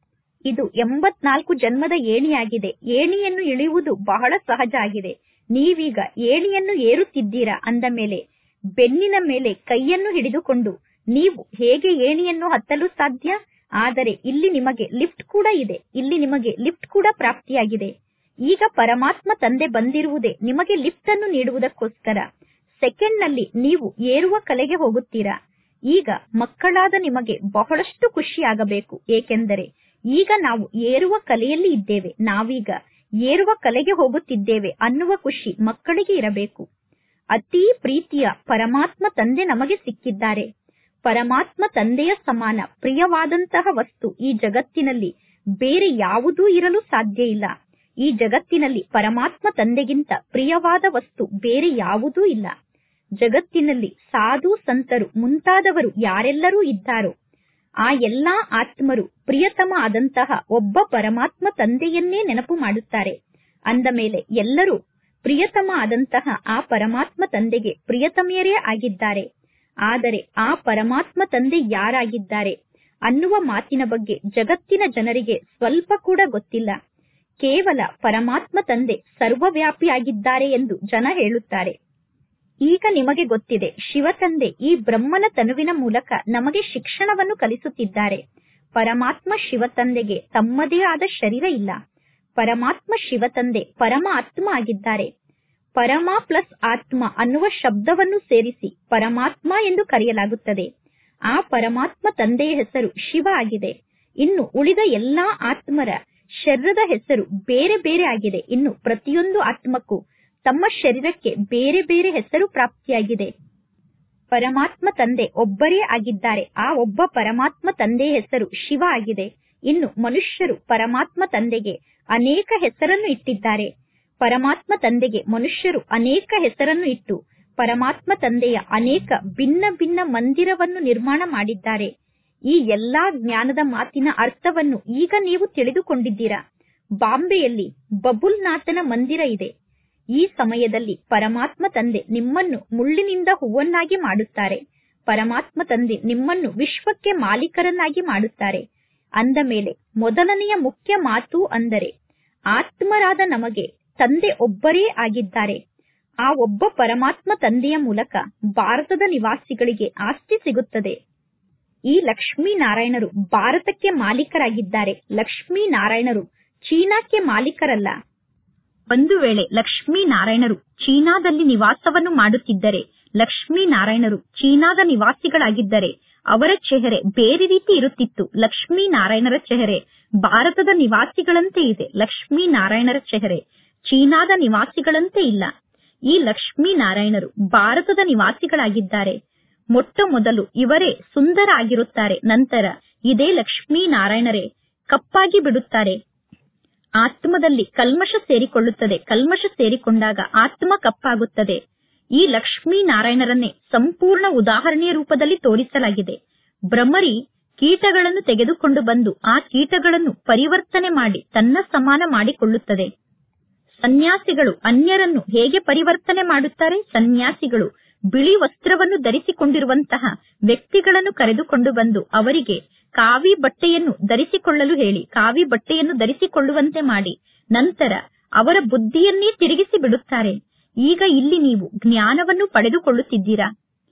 ಇದು ಎಂಬತ್ನಾಲ್ಕು ಜನ್ಮದ ಏಣಿಯಾಗಿದೆ ಏಣಿಯನ್ನು ಇಳಿಯುವುದು ಬಹಳ ಸಹಜ ಆಗಿದೆ ನೀವೀಗ ಏಣಿಯನ್ನು ಏರುತ್ತಿದ್ದೀರಾ ಅಂದ ಮೇಲೆ ಬೆನ್ನಿನ ಮೇಲೆ ಕೈಯನ್ನು ಹಿಡಿದುಕೊಂಡು ನೀವು ಹೇಗೆ ಏಣಿಯನ್ನು ಹತ್ತಲು ಸಾಧ್ಯ ಆದರೆ ಇಲ್ಲಿ ನಿಮಗೆ ಲಿಫ್ಟ್ ಕೂಡ ಇದೆ ಇಲ್ಲಿ ನಿಮಗೆ ಲಿಫ್ಟ್ ಕೂಡ ಪ್ರಾಪ್ತಿಯಾಗಿದೆ ಈಗ ಪರಮಾತ್ಮ ತಂದೆ ಬಂದಿರುವುದೇ ನಿಮಗೆ ಲಿಫ್ಟ್ ಅನ್ನು ನೀಡುವುದಕ್ಕೋಸ್ಕರ ಸೆಕೆಂಡ್ ನಲ್ಲಿ ನೀವು ಏರುವ ಕಲೆಗೆ ಹೋಗುತ್ತೀರಾ ಈಗ ಮಕ್ಕಳಾದ ನಿಮಗೆ ಬಹಳಷ್ಟು ಖುಷಿಯಾಗಬೇಕು ಏಕೆಂದರೆ ಈಗ ನಾವು ಏರುವ ಕಲೆಯಲ್ಲಿ ಇದ್ದೇವೆ ನಾವೀಗ ಏರುವ ಕಲೆಗೆ ಹೋಗುತ್ತಿದ್ದೇವೆ ಅನ್ನುವ ಖುಷಿ ಮಕ್ಕಳಿಗೆ ಇರಬೇಕು ಅತೀ ಪ್ರೀತಿಯ ಪರಮಾತ್ಮ ತಂದೆ ನಮಗೆ ಸಿಕ್ಕಿದ್ದಾರೆ ಪರಮಾತ್ಮ ತಂದೆಯ ಸಮಾನ ಪ್ರಿಯವಾದಂತಹ ವಸ್ತು ಈ ಜಗತ್ತಿನಲ್ಲಿ ಬೇರೆ ಯಾವುದೂ ಇರಲು ಸಾಧ್ಯ ಇಲ್ಲ ಈ ಜಗತ್ತಿನಲ್ಲಿ ಪರಮಾತ್ಮ ತಂದೆಗಿಂತ ಪ್ರಿಯವಾದ ವಸ್ತು ಬೇರೆ ಯಾವುದೂ ಇಲ್ಲ ಜಗತ್ತಿನಲ್ಲಿ ಸಾಧು ಸಂತರು ಮುಂತಾದವರು ಯಾರೆಲ್ಲರೂ ಇದ್ದಾರೋ ಆ ಎಲ್ಲಾ ಆತ್ಮರು ಪ್ರಿಯತಮ ಆದಂತಹ ಒಬ್ಬ ಪರಮಾತ್ಮ ತಂದೆಯನ್ನೇ ನೆನಪು ಮಾಡುತ್ತಾರೆ ಅಂದ ಮೇಲೆ ಎಲ್ಲರೂ ಪ್ರಿಯತಮ ಆದಂತಹ ಆ ಪರಮಾತ್ಮ ತಂದೆಗೆ ಪ್ರಿಯತಮೆಯರೇ ಆಗಿದ್ದಾರೆ ಆದರೆ ಆ ಪರಮಾತ್ಮ ತಂದೆ ಯಾರಾಗಿದ್ದಾರೆ ಅನ್ನುವ ಮಾತಿನ ಬಗ್ಗೆ ಜಗತ್ತಿನ ಜನರಿಗೆ ಸ್ವಲ್ಪ ಕೂಡ ಗೊತ್ತಿಲ್ಲ ಕೇವಲ ಪರಮಾತ್ಮ ತಂದೆ ಸರ್ವವ್ಯಾಪಿಯಾಗಿದ್ದಾರೆ ಎಂದು ಜನ ಹೇಳುತ್ತಾರೆ ಈಗ ನಿಮಗೆ ಗೊತ್ತಿದೆ ಶಿವತಂದೆ ಈ ಬ್ರಹ್ಮನ ತನುವಿನ ಮೂಲಕ ನಮಗೆ ಶಿಕ್ಷಣವನ್ನು ಕಲಿಸುತ್ತಿದ್ದಾರೆ ಪರಮಾತ್ಮ ಶಿವತಂದೆಗೆ ತಮ್ಮದೇ ಆದ ಶರೀರ ಇಲ್ಲ ಪರಮಾತ್ಮ ಶಿವತಂದೆ ಪರಮ ಆತ್ಮ ಆಗಿದ್ದಾರೆ ಪರಮ ಪ್ಲಸ್ ಆತ್ಮ ಅನ್ನುವ ಶಬ್ದವನ್ನು ಸೇರಿಸಿ ಪರಮಾತ್ಮ ಎಂದು ಕರೆಯಲಾಗುತ್ತದೆ ಆ ಪರಮಾತ್ಮ ತಂದೆಯ ಹೆಸರು ಶಿವ ಆಗಿದೆ ಇನ್ನು ಉಳಿದ ಎಲ್ಲಾ ಆತ್ಮರ ಶರೀರದ ಹೆಸರು ಬೇರೆ ಬೇರೆ ಆಗಿದೆ ಇನ್ನು ಪ್ರತಿಯೊಂದು ಆತ್ಮಕ್ಕೂ ತಮ್ಮ ಶರೀರಕ್ಕೆ ಬೇರೆ ಬೇರೆ ಹೆಸರು ಪ್ರಾಪ್ತಿಯಾಗಿದೆ ಪರಮಾತ್ಮ ತಂದೆ ಒಬ್ಬರೇ ಆಗಿದ್ದಾರೆ ಆ ಒಬ್ಬ ಪರಮಾತ್ಮ ತಂದೆಯ ಹೆಸರು ಶಿವ ಆಗಿದೆ ಇನ್ನು ಮನುಷ್ಯರು ಪರಮಾತ್ಮ ತಂದೆಗೆ ಅನೇಕ ಹೆಸರನ್ನು ಇಟ್ಟಿದ್ದಾರೆ ಪರಮಾತ್ಮ ತಂದೆಗೆ ಮನುಷ್ಯರು ಅನೇಕ ಹೆಸರನ್ನು ಇಟ್ಟು ಪರಮಾತ್ಮ ತಂದೆಯ ಅನೇಕ ಭಿನ್ನ ಭಿನ್ನ ಮಂದಿರವನ್ನು ನಿರ್ಮಾಣ ಮಾಡಿದ್ದಾರೆ ಈ ಎಲ್ಲಾ ಜ್ಞಾನದ ಮಾತಿನ ಅರ್ಥವನ್ನು ಈಗ ನೀವು ತಿಳಿದುಕೊಂಡಿದ್ದೀರಾ ಬಾಂಬೆಯಲ್ಲಿ ಬಬುಲ್ನಾಥನ ಮಂದಿರ ಇದೆ ಈ ಸಮಯದಲ್ಲಿ ಪರಮಾತ್ಮ ತಂದೆ ನಿಮ್ಮನ್ನು ಮುಳ್ಳಿನಿಂದ ಹೂವನ್ನಾಗಿ ಮಾಡುತ್ತಾರೆ ಪರಮಾತ್ಮ ತಂದೆ ನಿಮ್ಮನ್ನು ವಿಶ್ವಕ್ಕೆ ಮಾಲೀಕರನ್ನಾಗಿ ಮಾಡುತ್ತಾರೆ ಅಂದ ಮೇಲೆ ಮೊದಲನೆಯ ಮುಖ್ಯ ಮಾತು ಅಂದರೆ ಆತ್ಮರಾದ ನಮಗೆ ತಂದೆ ಒಬ್ಬರೇ ಆಗಿದ್ದಾರೆ ಆ ಒಬ್ಬ ಪರಮಾತ್ಮ ತಂದೆಯ ಮೂಲಕ ಭಾರತದ ನಿವಾಸಿಗಳಿಗೆ ಆಸ್ತಿ ಸಿಗುತ್ತದೆ ಈ ಲಕ್ಷ್ಮೀ ನಾರಾಯಣರು ಭಾರತಕ್ಕೆ ಮಾಲೀಕರಾಗಿದ್ದಾರೆ ಲಕ್ಷ್ಮೀ ನಾರಾಯಣರು ಚೀನಾಕ್ಕೆ ಮಾಲೀಕರಲ್ಲ ಒಂದು ವೇಳೆ ಲಕ್ಷ್ಮೀ ನಾರಾಯಣರು ಚೀನಾದಲ್ಲಿ ನಿವಾಸವನ್ನು ಮಾಡುತ್ತಿದ್ದರೆ ಲಕ್ಷ್ಮೀ ನಾರಾಯಣರು ಚೀನಾದ ನಿವಾಸಿಗಳಾಗಿದ್ದರೆ ಅವರ ಚೆಹರೆ ಬೇರೆ ರೀತಿ ಇರುತ್ತಿತ್ತು ಲಕ್ಷ್ಮೀ ನಾರಾಯಣರ ಚೆಹರೆ ಭಾರತದ ನಿವಾಸಿಗಳಂತೆ ಇದೆ ಲಕ್ಷ್ಮೀ ನಾರಾಯಣರ ಚೆಹರೆ ಚೀನಾದ ನಿವಾಸಿಗಳಂತೆ ಇಲ್ಲ ಈ ಲಕ್ಷ್ಮೀ ನಾರಾಯಣರು ಭಾರತದ ನಿವಾಸಿಗಳಾಗಿದ್ದಾರೆ ಮೊಟ್ಟ ಮೊದಲು ಇವರೇ ಸುಂದರ ಆಗಿರುತ್ತಾರೆ ನಂತರ ಇದೇ ಲಕ್ಷ್ಮೀ ನಾರಾಯಣರೇ ಕಪ್ಪಾಗಿ ಬಿಡುತ್ತಾರೆ ಆತ್ಮದಲ್ಲಿ ಕಲ್ಮಶ ಸೇರಿಕೊಳ್ಳುತ್ತದೆ ಕಲ್ಮಶ ಸೇರಿಕೊಂಡಾಗ ಆತ್ಮ ಕಪ್ಪಾಗುತ್ತದೆ ಈ ಲಕ್ಷ್ಮೀ ನಾರಾಯಣರನ್ನೇ ಸಂಪೂರ್ಣ ಉದಾಹರಣೆಯ ರೂಪದಲ್ಲಿ ತೋರಿಸಲಾಗಿದೆ ಭ್ರಮರಿ ಕೀಟಗಳನ್ನು ತೆಗೆದುಕೊಂಡು ಬಂದು ಆ ಕೀಟಗಳನ್ನು ಪರಿವರ್ತನೆ ಮಾಡಿ ತನ್ನ ಸಮಾನ ಮಾಡಿಕೊಳ್ಳುತ್ತದೆ ಸನ್ಯಾಸಿಗಳು ಅನ್ಯರನ್ನು ಹೇಗೆ ಪರಿವರ್ತನೆ ಮಾಡುತ್ತಾರೆ ಸನ್ಯಾಸಿಗಳು ಬಿಳಿ ವಸ್ತ್ರವನ್ನು ಧರಿಸಿಕೊಂಡಿರುವಂತಹ ವ್ಯಕ್ತಿಗಳನ್ನು ಕರೆದುಕೊಂಡು ಬಂದು ಅವರಿಗೆ ಕಾವಿ ಬಟ್ಟೆಯನ್ನು ಧರಿಸಿಕೊಳ್ಳಲು ಹೇಳಿ ಕಾವಿ ಬಟ್ಟೆಯನ್ನು ಧರಿಸಿಕೊಳ್ಳುವಂತೆ ಮಾಡಿ ನಂತರ ಅವರ ಬುದ್ಧಿಯನ್ನೇ ತಿರುಗಿಸಿ ಬಿಡುತ್ತಾರೆ ಈಗ ಇಲ್ಲಿ ನೀವು ಜ್ಞಾನವನ್ನು ಪಡೆದುಕೊಳ್ಳುತ್ತಿದ್ದೀರಾ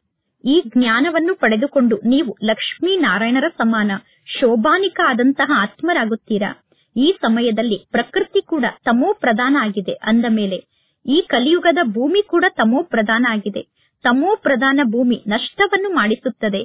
ಈ ಜ್ಞಾನವನ್ನು ಪಡೆದುಕೊಂಡು ನೀವು ಲಕ್ಷ್ಮೀ ನಾರಾಯಣರ ಸಮಾನ ಶೋಭಾನಿಕ ಆದಂತಹ ಆತ್ಮರಾಗುತ್ತೀರಾ ಈ ಸಮಯದಲ್ಲಿ ಪ್ರಕೃತಿ ಕೂಡ ತಮೋ ಪ್ರಧಾನ ಆಗಿದೆ ಅಂದ ಮೇಲೆ ಈ ಕಲಿಯುಗದ ಭೂಮಿ ಕೂಡ ತಮೋ ಪ್ರಧಾನ ಆಗಿದೆ ತಮೋ ಪ್ರಧಾನ ಭೂಮಿ ನಷ್ಟವನ್ನು ಮಾಡಿಸುತ್ತದೆ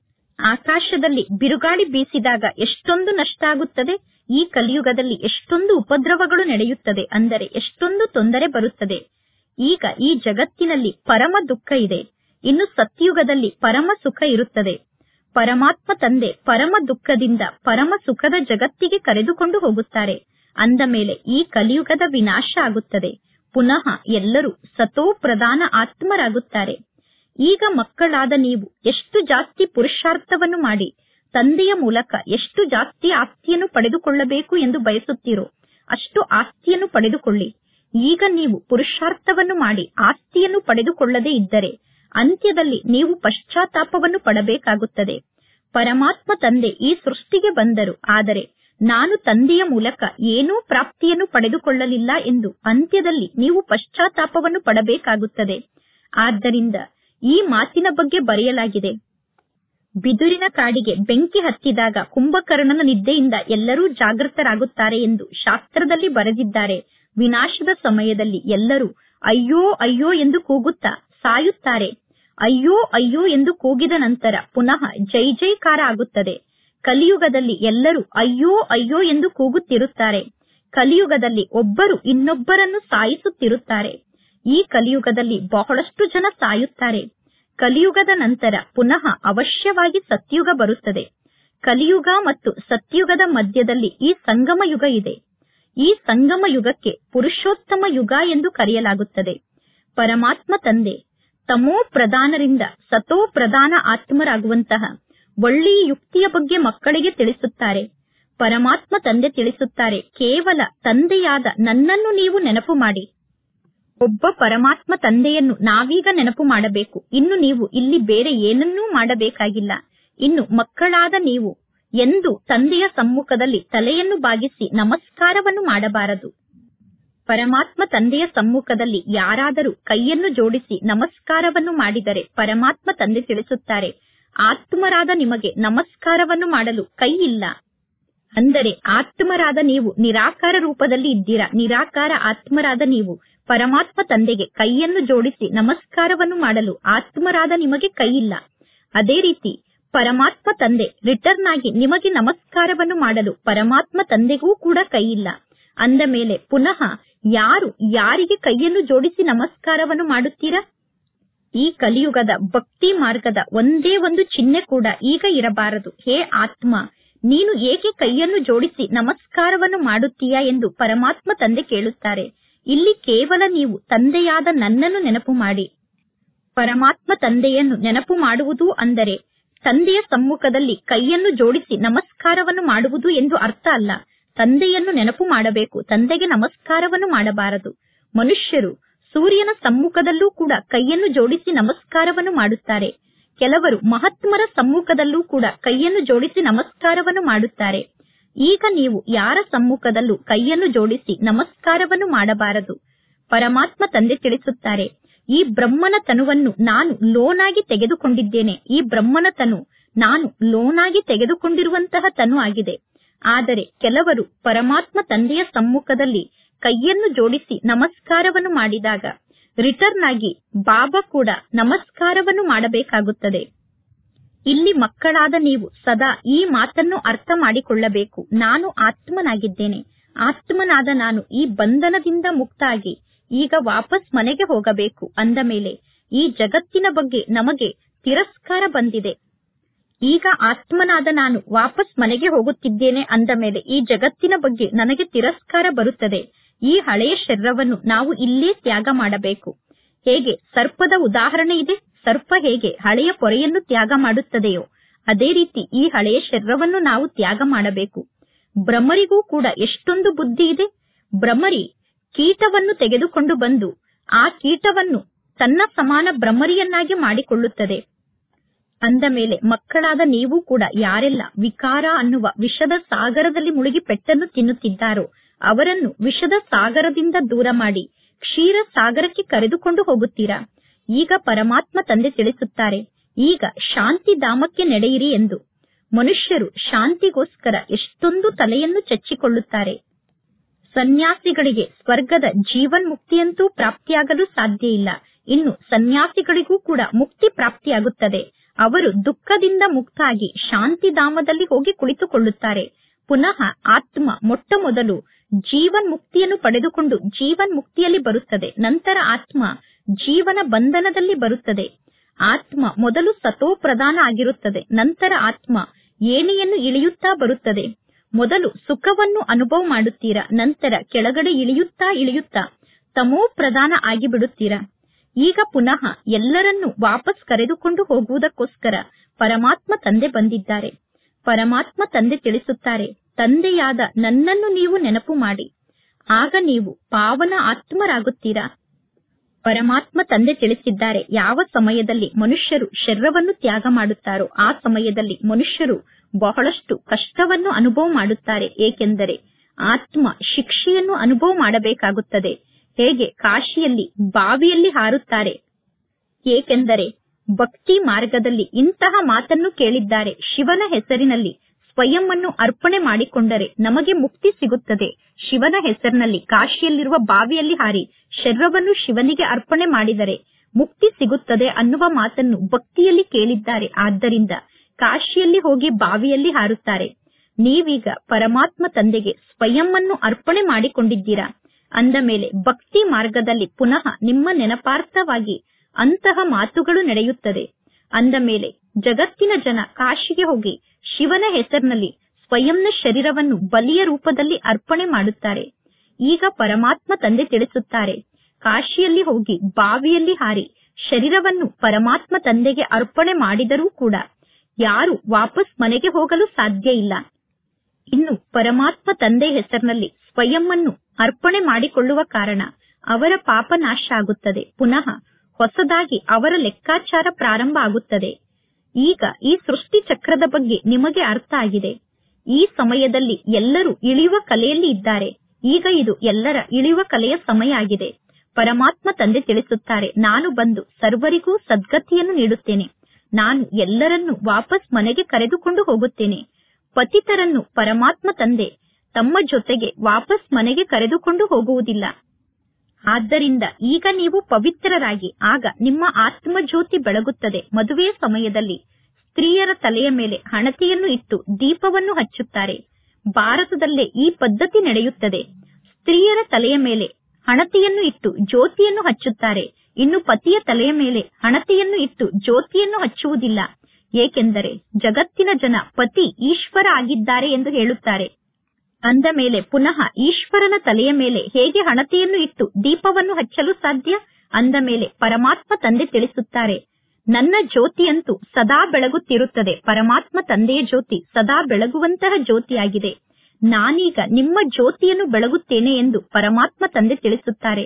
ಆಕಾಶದಲ್ಲಿ ಬಿರುಗಾಳಿ ಬೀಸಿದಾಗ ಎಷ್ಟೊಂದು ನಷ್ಟ ಆಗುತ್ತದೆ ಈ ಕಲಿಯುಗದಲ್ಲಿ ಎಷ್ಟೊಂದು ಉಪದ್ರವಗಳು ನಡೆಯುತ್ತದೆ ಅಂದರೆ ಎಷ್ಟೊಂದು ತೊಂದರೆ ಬರುತ್ತದೆ ಈಗ ಈ ಜಗತ್ತಿನಲ್ಲಿ ಪರಮ ದುಃಖ ಇದೆ ಇನ್ನು ಸತ್ಯುಗದಲ್ಲಿ ಪರಮ ಸುಖ ಇರುತ್ತದೆ ಪರಮಾತ್ಮ ತಂದೆ ಪರಮ ದುಃಖದಿಂದ ಪರಮ ಸುಖದ ಜಗತ್ತಿಗೆ ಕರೆದುಕೊಂಡು ಹೋಗುತ್ತಾರೆ ಅಂದ ಮೇಲೆ ಈ ಕಲಿಯುಗದ ವಿನಾಶ ಆಗುತ್ತದೆ ಪುನಃ ಎಲ್ಲರೂ ಸತೋ ಪ್ರಧಾನ ಆತ್ಮರಾಗುತ್ತಾರೆ ಈಗ ಮಕ್ಕಳಾದ ನೀವು ಎಷ್ಟು ಜಾಸ್ತಿ ಪುರುಷಾರ್ಥವನ್ನು ಮಾಡಿ ತಂದೆಯ ಮೂಲಕ ಎಷ್ಟು ಜಾಸ್ತಿ ಆಸ್ತಿಯನ್ನು ಪಡೆದುಕೊಳ್ಳಬೇಕು ಎಂದು ಬಯಸುತ್ತೀರೋ ಅಷ್ಟು ಆಸ್ತಿಯನ್ನು ಪಡೆದುಕೊಳ್ಳಿ ಈಗ ನೀವು ಪುರುಷಾರ್ಥವನ್ನು ಮಾಡಿ ಆಸ್ತಿಯನ್ನು ಪಡೆದುಕೊಳ್ಳದೇ ಇದ್ದರೆ ಅಂತ್ಯದಲ್ಲಿ ನೀವು ಪಶ್ಚಾತ್ತಾಪವನ್ನು ಪಡಬೇಕಾಗುತ್ತದೆ ಪರಮಾತ್ಮ ತಂದೆ ಈ ಸೃಷ್ಟಿಗೆ ಬಂದರು ಆದರೆ ನಾನು ತಂದೆಯ ಮೂಲಕ ಏನೂ ಪ್ರಾಪ್ತಿಯನ್ನು ಪಡೆದುಕೊಳ್ಳಲಿಲ್ಲ ಎಂದು ಅಂತ್ಯದಲ್ಲಿ ನೀವು ಪಶ್ಚಾತ್ತಾಪವನ್ನು ಪಡಬೇಕಾಗುತ್ತದೆ ಆದ್ದರಿಂದ ಈ ಮಾತಿನ ಬಗ್ಗೆ ಬರೆಯಲಾಗಿದೆ ಬಿದುರಿನ ಕಾಡಿಗೆ ಬೆಂಕಿ ಹತ್ತಿದಾಗ ಕುಂಭಕರ್ಣನ ನಿದ್ದೆಯಿಂದ ಎಲ್ಲರೂ ಜಾಗೃತರಾಗುತ್ತಾರೆ ಎಂದು ಶಾಸ್ತ್ರದಲ್ಲಿ ಬರೆದಿದ್ದಾರೆ ವಿನಾಶದ ಸಮಯದಲ್ಲಿ ಎಲ್ಲರೂ ಅಯ್ಯೋ ಅಯ್ಯೋ ಎಂದು ಕೂಗುತ್ತಾ ಸಾಯುತ್ತಾರೆ ಅಯ್ಯೋ ಅಯ್ಯೋ ಎಂದು ಕೂಗಿದ ನಂತರ ಪುನಃ ಜೈ ಜೈಕಾರ ಆಗುತ್ತದೆ ಕಲಿಯುಗದಲ್ಲಿ ಎಲ್ಲರೂ ಅಯ್ಯೋ ಅಯ್ಯೋ ಎಂದು ಕೂಗುತ್ತಿರುತ್ತಾರೆ ಕಲಿಯುಗದಲ್ಲಿ ಒಬ್ಬರು ಇನ್ನೊಬ್ಬರನ್ನು ಸಾಯಿಸುತ್ತಿರುತ್ತಾರೆ ಈ ಕಲಿಯುಗದಲ್ಲಿ ಬಹಳಷ್ಟು ಜನ ಸಾಯುತ್ತಾರೆ ಕಲಿಯುಗದ ನಂತರ ಪುನಃ ಅವಶ್ಯವಾಗಿ ಸತ್ಯುಗ ಬರುತ್ತದೆ ಕಲಿಯುಗ ಮತ್ತು ಸತ್ಯುಗದ ಮಧ್ಯದಲ್ಲಿ ಈ ಸಂಗಮ ಯುಗ ಇದೆ ಈ ಸಂಗಮ ಯುಗಕ್ಕೆ ಪುರುಷೋತ್ತಮ ಯುಗ ಎಂದು ಕರೆಯಲಾಗುತ್ತದೆ ಪರಮಾತ್ಮ ತಂದೆ ತಮೋ ಪ್ರಧಾನರಿಂದ ಸತೋ ಪ್ರಧಾನ ಆತ್ಮರಾಗುವಂತಹ ಒಳ್ಳೆಯ ಯುಕ್ತಿಯ ಬಗ್ಗೆ ಮಕ್ಕಳಿಗೆ ತಿಳಿಸುತ್ತಾರೆ ಪರಮಾತ್ಮ ತಂದೆ ತಿಳಿಸುತ್ತಾರೆ ಕೇವಲ ತಂದೆಯಾದ ನನ್ನನ್ನು ನೀವು ನೆನಪು ಮಾಡಿ ಒಬ್ಬ ಪರಮಾತ್ಮ ತಂದೆಯನ್ನು ನಾವೀಗ ನೆನಪು ಮಾಡಬೇಕು ಇನ್ನು ನೀವು ಇಲ್ಲಿ ಬೇರೆ ಏನನ್ನೂ ಮಾಡಬೇಕಾಗಿಲ್ಲ ಇನ್ನು ಮಕ್ಕಳಾದ ನೀವು ಎಂದು ತಂದೆಯ ಸಮ್ಮುಖದಲ್ಲಿ ತಲೆಯನ್ನು ಬಾಗಿಸಿ ನಮಸ್ಕಾರವನ್ನು ಮಾಡಬಾರದು ಪರಮಾತ್ಮ ತಂದೆಯ ಸಮ್ಮುಖದಲ್ಲಿ ಯಾರಾದರೂ ಕೈಯನ್ನು ಜೋಡಿಸಿ ನಮಸ್ಕಾರವನ್ನು ಮಾಡಿದರೆ ಪರಮಾತ್ಮ ತಂದೆ ತಿಳಿಸುತ್ತಾರೆ ಆತ್ಮರಾದ ನಿಮಗೆ ನಮಸ್ಕಾರವನ್ನು ಮಾಡಲು ಕೈ ಇಲ್ಲ ಅಂದರೆ ಆತ್ಮರಾದ ನೀವು ನಿರಾಕಾರ ರೂಪದಲ್ಲಿ ಇದ್ದೀರಾ ನಿರಾಕಾರ ಆತ್ಮರಾದ ನೀವು ಪರಮಾತ್ಮ ತಂದೆಗೆ ಕೈಯನ್ನು ಜೋಡಿಸಿ ನಮಸ್ಕಾರವನ್ನು ಮಾಡಲು ಆತ್ಮರಾದ ನಿಮಗೆ ಕೈ ಇಲ್ಲ ಅದೇ ರೀತಿ ಪರಮಾತ್ಮ ತಂದೆ ರಿಟರ್ನ್ ಆಗಿ ನಿಮಗೆ ನಮಸ್ಕಾರವನ್ನು ಮಾಡಲು ಪರಮಾತ್ಮ ತಂದೆಗೂ ಕೂಡ ಕೈ ಇಲ್ಲ ಅಂದ ಮೇಲೆ ಪುನಃ ಯಾರು ಯಾರಿಗೆ ಕೈಯನ್ನು ಜೋಡಿಸಿ ನಮಸ್ಕಾರವನ್ನು ಮಾಡುತ್ತೀರಾ ಈ ಕಲಿಯುಗದ ಭಕ್ತಿ ಮಾರ್ಗದ ಒಂದೇ ಒಂದು ಚಿಹ್ನೆ ಕೂಡ ಈಗ ಇರಬಾರದು ಹೇ ಆತ್ಮ ನೀನು ಏಕೆ ಕೈಯನ್ನು ಜೋಡಿಸಿ ನಮಸ್ಕಾರವನ್ನು ಮಾಡುತ್ತೀಯಾ ಎಂದು ಪರಮಾತ್ಮ ತಂದೆ ಕೇಳುತ್ತಾರೆ ಇಲ್ಲಿ ಕೇವಲ ನೀವು ತಂದೆಯಾದ ನನ್ನನ್ನು ನೆನಪು ಮಾಡಿ ಪರಮಾತ್ಮ ತಂದೆಯನ್ನು ನೆನಪು ಮಾಡುವುದು ಅಂದರೆ ತಂದೆಯ ಸಮ್ಮುಖದಲ್ಲಿ ಕೈಯನ್ನು ಜೋಡಿಸಿ ನಮಸ್ಕಾರವನ್ನು ಮಾಡುವುದು ಎಂದು ಅರ್ಥ ಅಲ್ಲ ತಂದೆಯನ್ನು ನೆನಪು ಮಾಡಬೇಕು ತಂದೆಗೆ ನಮಸ್ಕಾರವನ್ನು ಮಾಡಬಾರದು ಮನುಷ್ಯರು ಸೂರ್ಯನ ಸಮ್ಮುಖದಲ್ಲೂ ಕೂಡ ಕೈಯನ್ನು ಜೋಡಿಸಿ ನಮಸ್ಕಾರವನ್ನು ಮಾಡುತ್ತಾರೆ ಕೆಲವರು ಮಹಾತ್ಮರ ಸಮ್ಮುಖದಲ್ಲೂ ಕೂಡ ಕೈಯನ್ನು ಜೋಡಿಸಿ ನಮಸ್ಕಾರವನ್ನು ಮಾಡುತ್ತಾರೆ ಈಗ ನೀವು ಯಾರ ಸಮ್ಮುಖದಲ್ಲೂ ಕೈಯನ್ನು ಜೋಡಿಸಿ ನಮಸ್ಕಾರವನ್ನು ಮಾಡಬಾರದು ಪರಮಾತ್ಮ ತಂದೆ ತಿಳಿಸುತ್ತಾರೆ ಈ ಬ್ರಹ್ಮನ ತನುವನ್ನು ನಾನು ಲೋನಾಗಿ ತೆಗೆದುಕೊಂಡಿದ್ದೇನೆ ಈ ಬ್ರಹ್ಮನ ತನು ನಾನು ಲೋನಾಗಿ ತೆಗೆದುಕೊಂಡಿರುವಂತಹ ತನು ಆಗಿದೆ ಆದರೆ ಕೆಲವರು ಪರಮಾತ್ಮ ತಂದೆಯ ಸಮ್ಮುಖದಲ್ಲಿ ಕೈಯನ್ನು ಜೋಡಿಸಿ ನಮಸ್ಕಾರವನ್ನು ಮಾಡಿದಾಗ ರಿಟರ್ನ್ ಆಗಿ ಬಾಬಾ ಕೂಡ ನಮಸ್ಕಾರವನ್ನು ಮಾಡಬೇಕಾಗುತ್ತದೆ ಇಲ್ಲಿ ಮಕ್ಕಳಾದ ನೀವು ಸದಾ ಈ ಮಾತನ್ನು ಅರ್ಥ ಮಾಡಿಕೊಳ್ಳಬೇಕು ನಾನು ಆತ್ಮನಾಗಿದ್ದೇನೆ ಆತ್ಮನಾದ ನಾನು ಈ ಬಂಧನದಿಂದ ಮುಕ್ತ ಆಗಿ ಈಗ ವಾಪಸ್ ಮನೆಗೆ ಹೋಗಬೇಕು ಅಂದ ಮೇಲೆ ಈ ಜಗತ್ತಿನ ಬಗ್ಗೆ ನಮಗೆ ತಿರಸ್ಕಾರ ಬಂದಿದೆ ಈಗ ಆತ್ಮನಾದ ನಾನು ವಾಪಸ್ ಮನೆಗೆ ಹೋಗುತ್ತಿದ್ದೇನೆ ಅಂದ ಮೇಲೆ ಈ ಜಗತ್ತಿನ ಬಗ್ಗೆ ನನಗೆ ತಿರಸ್ಕಾರ ಬರುತ್ತದೆ ಈ ಹಳೆಯ ಶರೀರವನ್ನು ನಾವು ಇಲ್ಲೇ ತ್ಯಾಗ ಮಾಡಬೇಕು ಹೇಗೆ ಸರ್ಪದ ಉದಾಹರಣೆ ಇದೆ ಸರ್ಪ ಹೇಗೆ ಹಳೆಯ ಪೊರೆಯನ್ನು ತ್ಯಾಗ ಮಾಡುತ್ತದೆಯೋ ಅದೇ ರೀತಿ ಈ ಹಳೆಯ ಶರೀರವನ್ನು ನಾವು ತ್ಯಾಗ ಮಾಡಬೇಕು ಭ್ರಮರಿಗೂ ಕೂಡ ಎಷ್ಟೊಂದು ಬುದ್ಧಿ ಇದೆ ಭ್ರಮರಿ ಕೀಟವನ್ನು ತೆಗೆದುಕೊಂಡು ಬಂದು ಆ ಕೀಟವನ್ನು ತನ್ನ ಸಮಾನ ಭ್ರಮರಿಯನ್ನಾಗಿ ಮಾಡಿಕೊಳ್ಳುತ್ತದೆ ಅಂದ ಮೇಲೆ ಮಕ್ಕಳಾದ ನೀವು ಕೂಡ ಯಾರೆಲ್ಲ ವಿಕಾರ ಅನ್ನುವ ವಿಷದ ಸಾಗರದಲ್ಲಿ ಮುಳುಗಿ ಪೆಟ್ಟನ್ನು ತಿನ್ನುತ್ತಿದ್ದಾರೋ ಅವರನ್ನು ವಿಷದ ಸಾಗರದಿಂದ ದೂರ ಮಾಡಿ ಕ್ಷೀರ ಸಾಗರಕ್ಕೆ ಕರೆದುಕೊಂಡು ಹೋಗುತ್ತೀರಾ ಈಗ ಪರಮಾತ್ಮ ತಂದೆ ತಿಳಿಸುತ್ತಾರೆ ಈಗ ಶಾಂತಿ ಧಾಮಕ್ಕೆ ನಡೆಯಿರಿ ಎಂದು ಮನುಷ್ಯರು ಶಾಂತಿಗೋಸ್ಕರ ಎಷ್ಟೊಂದು ತಲೆಯನ್ನು ಚಚ್ಚಿಕೊಳ್ಳುತ್ತಾರೆ ಸನ್ಯಾಸಿಗಳಿಗೆ ಸ್ವರ್ಗದ ಜೀವನ್ಮುಕ್ತಿಯಂತೂ ಪ್ರಾಪ್ತಿಯಾಗಲು ಸಾಧ್ಯ ಇಲ್ಲ ಇನ್ನು ಸನ್ಯಾಸಿಗಳಿಗೂ ಕೂಡ ಮುಕ್ತಿ ಪ್ರಾಪ್ತಿಯಾಗುತ್ತದೆ ಅವರು ದುಃಖದಿಂದ ಮುಕ್ತಾಗಿ ಶಾಂತಿಧಾಮದಲ್ಲಿ ಹೋಗಿ ಕುಳಿತುಕೊಳ್ಳುತ್ತಾರೆ ಪುನಃ ಆತ್ಮ ಮೊಟ್ಟ ಮೊದಲು ಜೀವನ್ ಮುಕ್ತಿಯನ್ನು ಪಡೆದುಕೊಂಡು ಜೀವನ್ ಮುಕ್ತಿಯಲ್ಲಿ ಬರುತ್ತದೆ ನಂತರ ಆತ್ಮ ಜೀವನ ಬಂಧನದಲ್ಲಿ ಬರುತ್ತದೆ ಆತ್ಮ ಮೊದಲು ಸತೋ ಪ್ರಧಾನ ಆಗಿರುತ್ತದೆ ನಂತರ ಆತ್ಮ ಏಣಿಯನ್ನು ಇಳಿಯುತ್ತಾ ಬರುತ್ತದೆ ಮೊದಲು ಸುಖವನ್ನು ಅನುಭವ ಮಾಡುತ್ತೀರಾ ನಂತರ ಕೆಳಗಡೆ ಇಳಿಯುತ್ತಾ ಇಳಿಯುತ್ತಾ ತಮೋ ಪ್ರಧಾನ ಆಗಿ ಬಿಡುತ್ತೀರಾ ಈಗ ಪುನಃ ಎಲ್ಲರನ್ನೂ ವಾಪಸ್ ಕರೆದುಕೊಂಡು ಹೋಗುವುದಕ್ಕೋಸ್ಕರ ಪರಮಾತ್ಮ ತಂದೆ ಬಂದಿದ್ದಾರೆ ಪರಮಾತ್ಮ ತಂದೆ ತಿಳಿಸುತ್ತಾರೆ ತಂದೆಯಾದ ನನ್ನನ್ನು ನೀವು ನೆನಪು ಮಾಡಿ ಆಗ ನೀವು ಪಾವನ ಆತ್ಮರಾಗುತ್ತೀರಾ ಪರಮಾತ್ಮ ತಂದೆ ತಿಳಿಸಿದ್ದಾರೆ ಯಾವ ಸಮಯದಲ್ಲಿ ಮನುಷ್ಯರು ಶರೀರವನ್ನು ತ್ಯಾಗ ಮಾಡುತ್ತಾರೋ ಆ ಸಮಯದಲ್ಲಿ ಮನುಷ್ಯರು ಬಹಳಷ್ಟು ಕಷ್ಟವನ್ನು ಅನುಭವ ಮಾಡುತ್ತಾರೆ ಏಕೆಂದರೆ ಆತ್ಮ ಶಿಕ್ಷೆಯನ್ನು ಅನುಭವ ಮಾಡಬೇಕಾಗುತ್ತದೆ ಹೇಗೆ ಕಾಶಿಯಲ್ಲಿ ಬಾವಿಯಲ್ಲಿ ಹಾರುತ್ತಾರೆ ಏಕೆಂದರೆ ಭಕ್ತಿ ಮಾರ್ಗದಲ್ಲಿ ಇಂತಹ ಮಾತನ್ನು ಕೇಳಿದ್ದಾರೆ ಶಿವನ ಹೆಸರಿನಲ್ಲಿ ಸ್ವಯಂ ಅನ್ನು ಅರ್ಪಣೆ ಮಾಡಿಕೊಂಡರೆ ನಮಗೆ ಮುಕ್ತಿ ಸಿಗುತ್ತದೆ ಶಿವನ ಹೆಸರಿನಲ್ಲಿ ಕಾಶಿಯಲ್ಲಿರುವ ಬಾವಿಯಲ್ಲಿ ಹಾರಿ ಶರೀರವನ್ನು ಶಿವನಿಗೆ ಅರ್ಪಣೆ ಮಾಡಿದರೆ ಮುಕ್ತಿ ಸಿಗುತ್ತದೆ ಅನ್ನುವ ಮಾತನ್ನು ಭಕ್ತಿಯಲ್ಲಿ ಕೇಳಿದ್ದಾರೆ ಆದ್ದರಿಂದ ಕಾಶಿಯಲ್ಲಿ ಹೋಗಿ ಬಾವಿಯಲ್ಲಿ ಹಾರುತ್ತಾರೆ ನೀವೀಗ ಪರಮಾತ್ಮ ತಂದೆಗೆ ಸ್ವಯಂ ಅನ್ನು ಅರ್ಪಣೆ ಮಾಡಿಕೊಂಡಿದ್ದೀರಾ ಅಂದ ಮೇಲೆ ಭಕ್ತಿ ಮಾರ್ಗದಲ್ಲಿ ಪುನಃ ನಿಮ್ಮ ನೆನಪಾರ್ಥವಾಗಿ ಅಂತಹ ಮಾತುಗಳು ನಡೆಯುತ್ತದೆ ಅಂದ ಮೇಲೆ ಜಗತ್ತಿನ ಜನ ಕಾಶಿಗೆ ಹೋಗಿ ಶಿವನ ಹೆಸರಿನಲ್ಲಿ ಸ್ವಯಂನ ಶರೀರವನ್ನು ಬಲಿಯ ರೂಪದಲ್ಲಿ ಅರ್ಪಣೆ ಮಾಡುತ್ತಾರೆ ಈಗ ಪರಮಾತ್ಮ ತಂದೆ ತಿಳಿಸುತ್ತಾರೆ ಕಾಶಿಯಲ್ಲಿ ಹೋಗಿ ಬಾವಿಯಲ್ಲಿ ಹಾರಿ ಶರೀರವನ್ನು ಪರಮಾತ್ಮ ತಂದೆಗೆ ಅರ್ಪಣೆ ಮಾಡಿದರೂ ಕೂಡ ಯಾರು ವಾಪಸ್ ಮನೆಗೆ ಹೋಗಲು ಸಾಧ್ಯ ಇಲ್ಲ ಇನ್ನು ಪರಮಾತ್ಮ ತಂದೆ ಹೆಸರಿನಲ್ಲಿ ಸ್ವಯಂ ಅನ್ನು ಅರ್ಪಣೆ ಮಾಡಿಕೊಳ್ಳುವ ಕಾರಣ ಅವರ ಪಾಪ ನಾಶ ಆಗುತ್ತದೆ ಪುನಃ ಹೊಸದಾಗಿ ಅವರ ಲೆಕ್ಕಾಚಾರ ಪ್ರಾರಂಭ ಆಗುತ್ತದೆ ಈಗ ಈ ಸೃಷ್ಟಿ ಚಕ್ರದ ಬಗ್ಗೆ ನಿಮಗೆ ಅರ್ಥ ಆಗಿದೆ ಈ ಸಮಯದಲ್ಲಿ ಎಲ್ಲರೂ ಇಳಿಯುವ ಕಲೆಯಲ್ಲಿ ಇದ್ದಾರೆ ಈಗ ಇದು ಎಲ್ಲರ ಇಳಿಯುವ ಕಲೆಯ ಸಮಯ ಆಗಿದೆ ಪರಮಾತ್ಮ ತಂದೆ ತಿಳಿಸುತ್ತಾರೆ ನಾನು ಬಂದು ಸರ್ವರಿಗೂ ಸದ್ಗತಿಯನ್ನು ನೀಡುತ್ತೇನೆ ನಾನು ಎಲ್ಲರನ್ನೂ ವಾಪಸ್ ಮನೆಗೆ ಕರೆದುಕೊಂಡು ಹೋಗುತ್ತೇನೆ ಪತಿತರನ್ನು ಪರಮಾತ್ಮ ತಂದೆ ತಮ್ಮ ಜೊತೆಗೆ ವಾಪಸ್ ಮನೆಗೆ ಕರೆದುಕೊಂಡು ಹೋಗುವುದಿಲ್ಲ ಆದ್ದರಿಂದ ಈಗ ನೀವು ಪವಿತ್ರರಾಗಿ ಆಗ ನಿಮ್ಮ ಆತ್ಮಜ್ಯೋತಿ ಬೆಳಗುತ್ತದೆ ಮದುವೆಯ ಸಮಯದಲ್ಲಿ ಸ್ತ್ರೀಯರ ತಲೆಯ ಮೇಲೆ ಹಣತೆಯನ್ನು ಇಟ್ಟು ದೀಪವನ್ನು ಹಚ್ಚುತ್ತಾರೆ ಭಾರತದಲ್ಲೇ ಈ ಪದ್ಧತಿ ನಡೆಯುತ್ತದೆ ಸ್ತ್ರೀಯರ ತಲೆಯ ಮೇಲೆ ಹಣತೆಯನ್ನು ಇಟ್ಟು ಜ್ಯೋತಿಯನ್ನು ಹಚ್ಚುತ್ತಾರೆ ಇನ್ನು ಪತಿಯ ತಲೆಯ ಮೇಲೆ ಹಣತೆಯನ್ನು ಇಟ್ಟು ಜ್ಯೋತಿಯನ್ನು ಹಚ್ಚುವುದಿಲ್ಲ ಏಕೆಂದರೆ ಜಗತ್ತಿನ ಜನ ಪತಿ ಈಶ್ವರ ಆಗಿದ್ದಾರೆ ಎಂದು ಹೇಳುತ್ತಾರೆ ಅಂದ ಮೇಲೆ ಪುನಃ ಈಶ್ವರನ ತಲೆಯ ಮೇಲೆ ಹೇಗೆ ಹಣತೆಯನ್ನು ಇಟ್ಟು ದೀಪವನ್ನು ಹಚ್ಚಲು ಸಾಧ್ಯ ಅಂದ ಮೇಲೆ ಪರಮಾತ್ಮ ತಂದೆ ತಿಳಿಸುತ್ತಾರೆ ನನ್ನ ಜ್ಯೋತಿಯಂತೂ ಸದಾ ಬೆಳಗುತ್ತಿರುತ್ತದೆ ಪರಮಾತ್ಮ ತಂದೆಯ ಜ್ಯೋತಿ ಸದಾ ಬೆಳಗುವಂತಹ ಜ್ಯೋತಿಯಾಗಿದೆ ನಾನೀಗ ನಿಮ್ಮ ಜ್ಯೋತಿಯನ್ನು ಬೆಳಗುತ್ತೇನೆ ಎಂದು ಪರಮಾತ್ಮ ತಂದೆ ತಿಳಿಸುತ್ತಾರೆ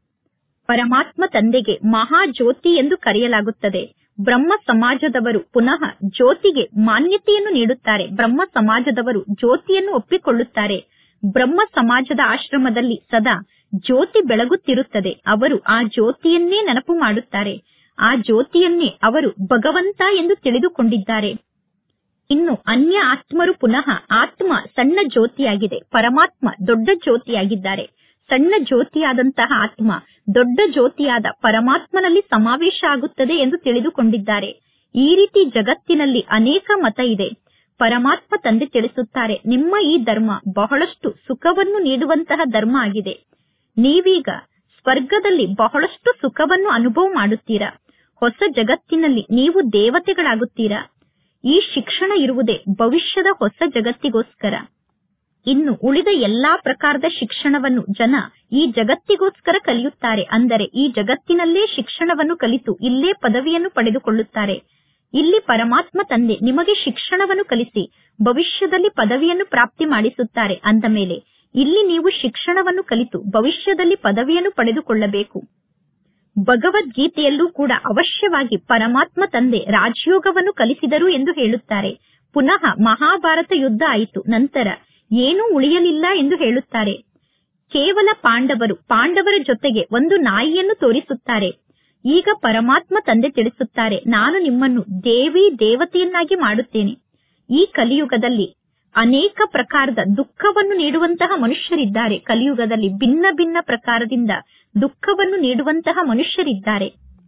ಪರಮಾತ್ಮ ತಂದೆಗೆ ಮಹಾ ಜ್ಯೋತಿ ಎಂದು ಕರೆಯಲಾಗುತ್ತದೆ ಬ್ರಹ್ಮ ಸಮಾಜದವರು ಪುನಃ ಜ್ಯೋತಿಗೆ ಮಾನ್ಯತೆಯನ್ನು ನೀಡುತ್ತಾರೆ ಬ್ರಹ್ಮ ಸಮಾಜದವರು ಜ್ಯೋತಿಯನ್ನು ಒಪ್ಪಿಕೊಳ್ಳುತ್ತಾರೆ ಬ್ರಹ್ಮ ಸಮಾಜದ ಆಶ್ರಮದಲ್ಲಿ ಸದಾ ಜ್ಯೋತಿ ಬೆಳಗುತ್ತಿರುತ್ತದೆ ಅವರು ಆ ಜ್ಯೋತಿಯನ್ನೇ ನೆನಪು ಮಾಡುತ್ತಾರೆ ಆ ಜ್ಯೋತಿಯನ್ನೇ ಅವರು ಭಗವಂತ ಎಂದು ತಿಳಿದುಕೊಂಡಿದ್ದಾರೆ ಇನ್ನು ಅನ್ಯ ಆತ್ಮರು ಪುನಃ ಆತ್ಮ ಸಣ್ಣ ಜ್ಯೋತಿಯಾಗಿದೆ ಪರಮಾತ್ಮ ದೊಡ್ಡ ಜ್ಯೋತಿಯಾಗಿದ್ದಾರೆ ಸಣ್ಣ ಜ್ಯೋತಿಯಾದಂತಹ ಆತ್ಮ ದೊಡ್ಡ ಜ್ಯೋತಿಯಾದ ಪರಮಾತ್ಮನಲ್ಲಿ ಸಮಾವೇಶ ಆಗುತ್ತದೆ ಎಂದು ತಿಳಿದುಕೊಂಡಿದ್ದಾರೆ ಈ ರೀತಿ ಜಗತ್ತಿನಲ್ಲಿ ಅನೇಕ ಮತ ಇದೆ ಪರಮಾತ್ಮ ತಂದೆ ತಿಳಿಸುತ್ತಾರೆ ನಿಮ್ಮ ಈ ಧರ್ಮ ಬಹಳಷ್ಟು ಸುಖವನ್ನು ನೀಡುವಂತಹ ಧರ್ಮ ಆಗಿದೆ ನೀವೀಗ ಸ್ವರ್ಗದಲ್ಲಿ ಬಹಳಷ್ಟು ಸುಖವನ್ನು ಅನುಭವ ಮಾಡುತ್ತೀರಾ ಹೊಸ ಜಗತ್ತಿನಲ್ಲಿ ನೀವು ದೇವತೆಗಳಾಗುತ್ತೀರಾ ಈ ಶಿಕ್ಷಣ ಇರುವುದೇ ಭವಿಷ್ಯದ ಹೊಸ ಜಗತ್ತಿಗೋಸ್ಕರ ಇನ್ನು ಉಳಿದ ಎಲ್ಲಾ ಪ್ರಕಾರದ ಶಿಕ್ಷಣವನ್ನು ಜನ ಈ ಜಗತ್ತಿಗೋಸ್ಕರ ಕಲಿಯುತ್ತಾರೆ ಅಂದರೆ ಈ ಜಗತ್ತಿನಲ್ಲೇ ಶಿಕ್ಷಣವನ್ನು ಕಲಿತು ಇಲ್ಲೇ ಪದವಿಯನ್ನು ಪಡೆದುಕೊಳ್ಳುತ್ತಾರೆ ಇಲ್ಲಿ ಪರಮಾತ್ಮ ತಂದೆ ನಿಮಗೆ ಶಿಕ್ಷಣವನ್ನು ಕಲಿಸಿ ಭವಿಷ್ಯದಲ್ಲಿ ಪದವಿಯನ್ನು ಪ್ರಾಪ್ತಿ ಮಾಡಿಸುತ್ತಾರೆ ಅಂದ ಮೇಲೆ ಇಲ್ಲಿ ನೀವು ಶಿಕ್ಷಣವನ್ನು ಕಲಿತು ಭವಿಷ್ಯದಲ್ಲಿ ಪದವಿಯನ್ನು ಪಡೆದುಕೊಳ್ಳಬೇಕು ಭಗವದ್ಗೀತೆಯಲ್ಲೂ ಕೂಡ ಅವಶ್ಯವಾಗಿ ಪರಮಾತ್ಮ ತಂದೆ ರಾಜಯೋಗವನ್ನು ಕಲಿಸಿದರು ಎಂದು ಹೇಳುತ್ತಾರೆ ಪುನಃ ಮಹಾಭಾರತ ಯುದ್ಧ ಆಯಿತು ನಂತರ ಏನೂ ಉಳಿಯಲಿಲ್ಲ ಎಂದು ಹೇಳುತ್ತಾರೆ ಕೇವಲ ಪಾಂಡವರು ಪಾಂಡವರ ಜೊತೆಗೆ ಒಂದು ನಾಯಿಯನ್ನು ತೋರಿಸುತ್ತಾರೆ ಈಗ ಪರಮಾತ್ಮ ತಂದೆ ತಿಳಿಸುತ್ತಾರೆ ನಾನು ನಿಮ್ಮನ್ನು ದೇವಿ ದೇವತೆಯನ್ನಾಗಿ ಮಾಡುತ್ತೇನೆ ಈ ಕಲಿಯುಗದಲ್ಲಿ ಅನೇಕ ಪ್ರಕಾರದ ದುಃಖವನ್ನು ನೀಡುವಂತಹ ಮನುಷ್ಯರಿದ್ದಾರೆ ಕಲಿಯುಗದಲ್ಲಿ ಭಿನ್ನ ಭಿನ್ನ ಪ್ರಕಾರದಿಂದ ದುಃಖವನ್ನು ನೀಡುವಂತಹ ಮನುಷ್ಯರಿದ್ದಾರೆ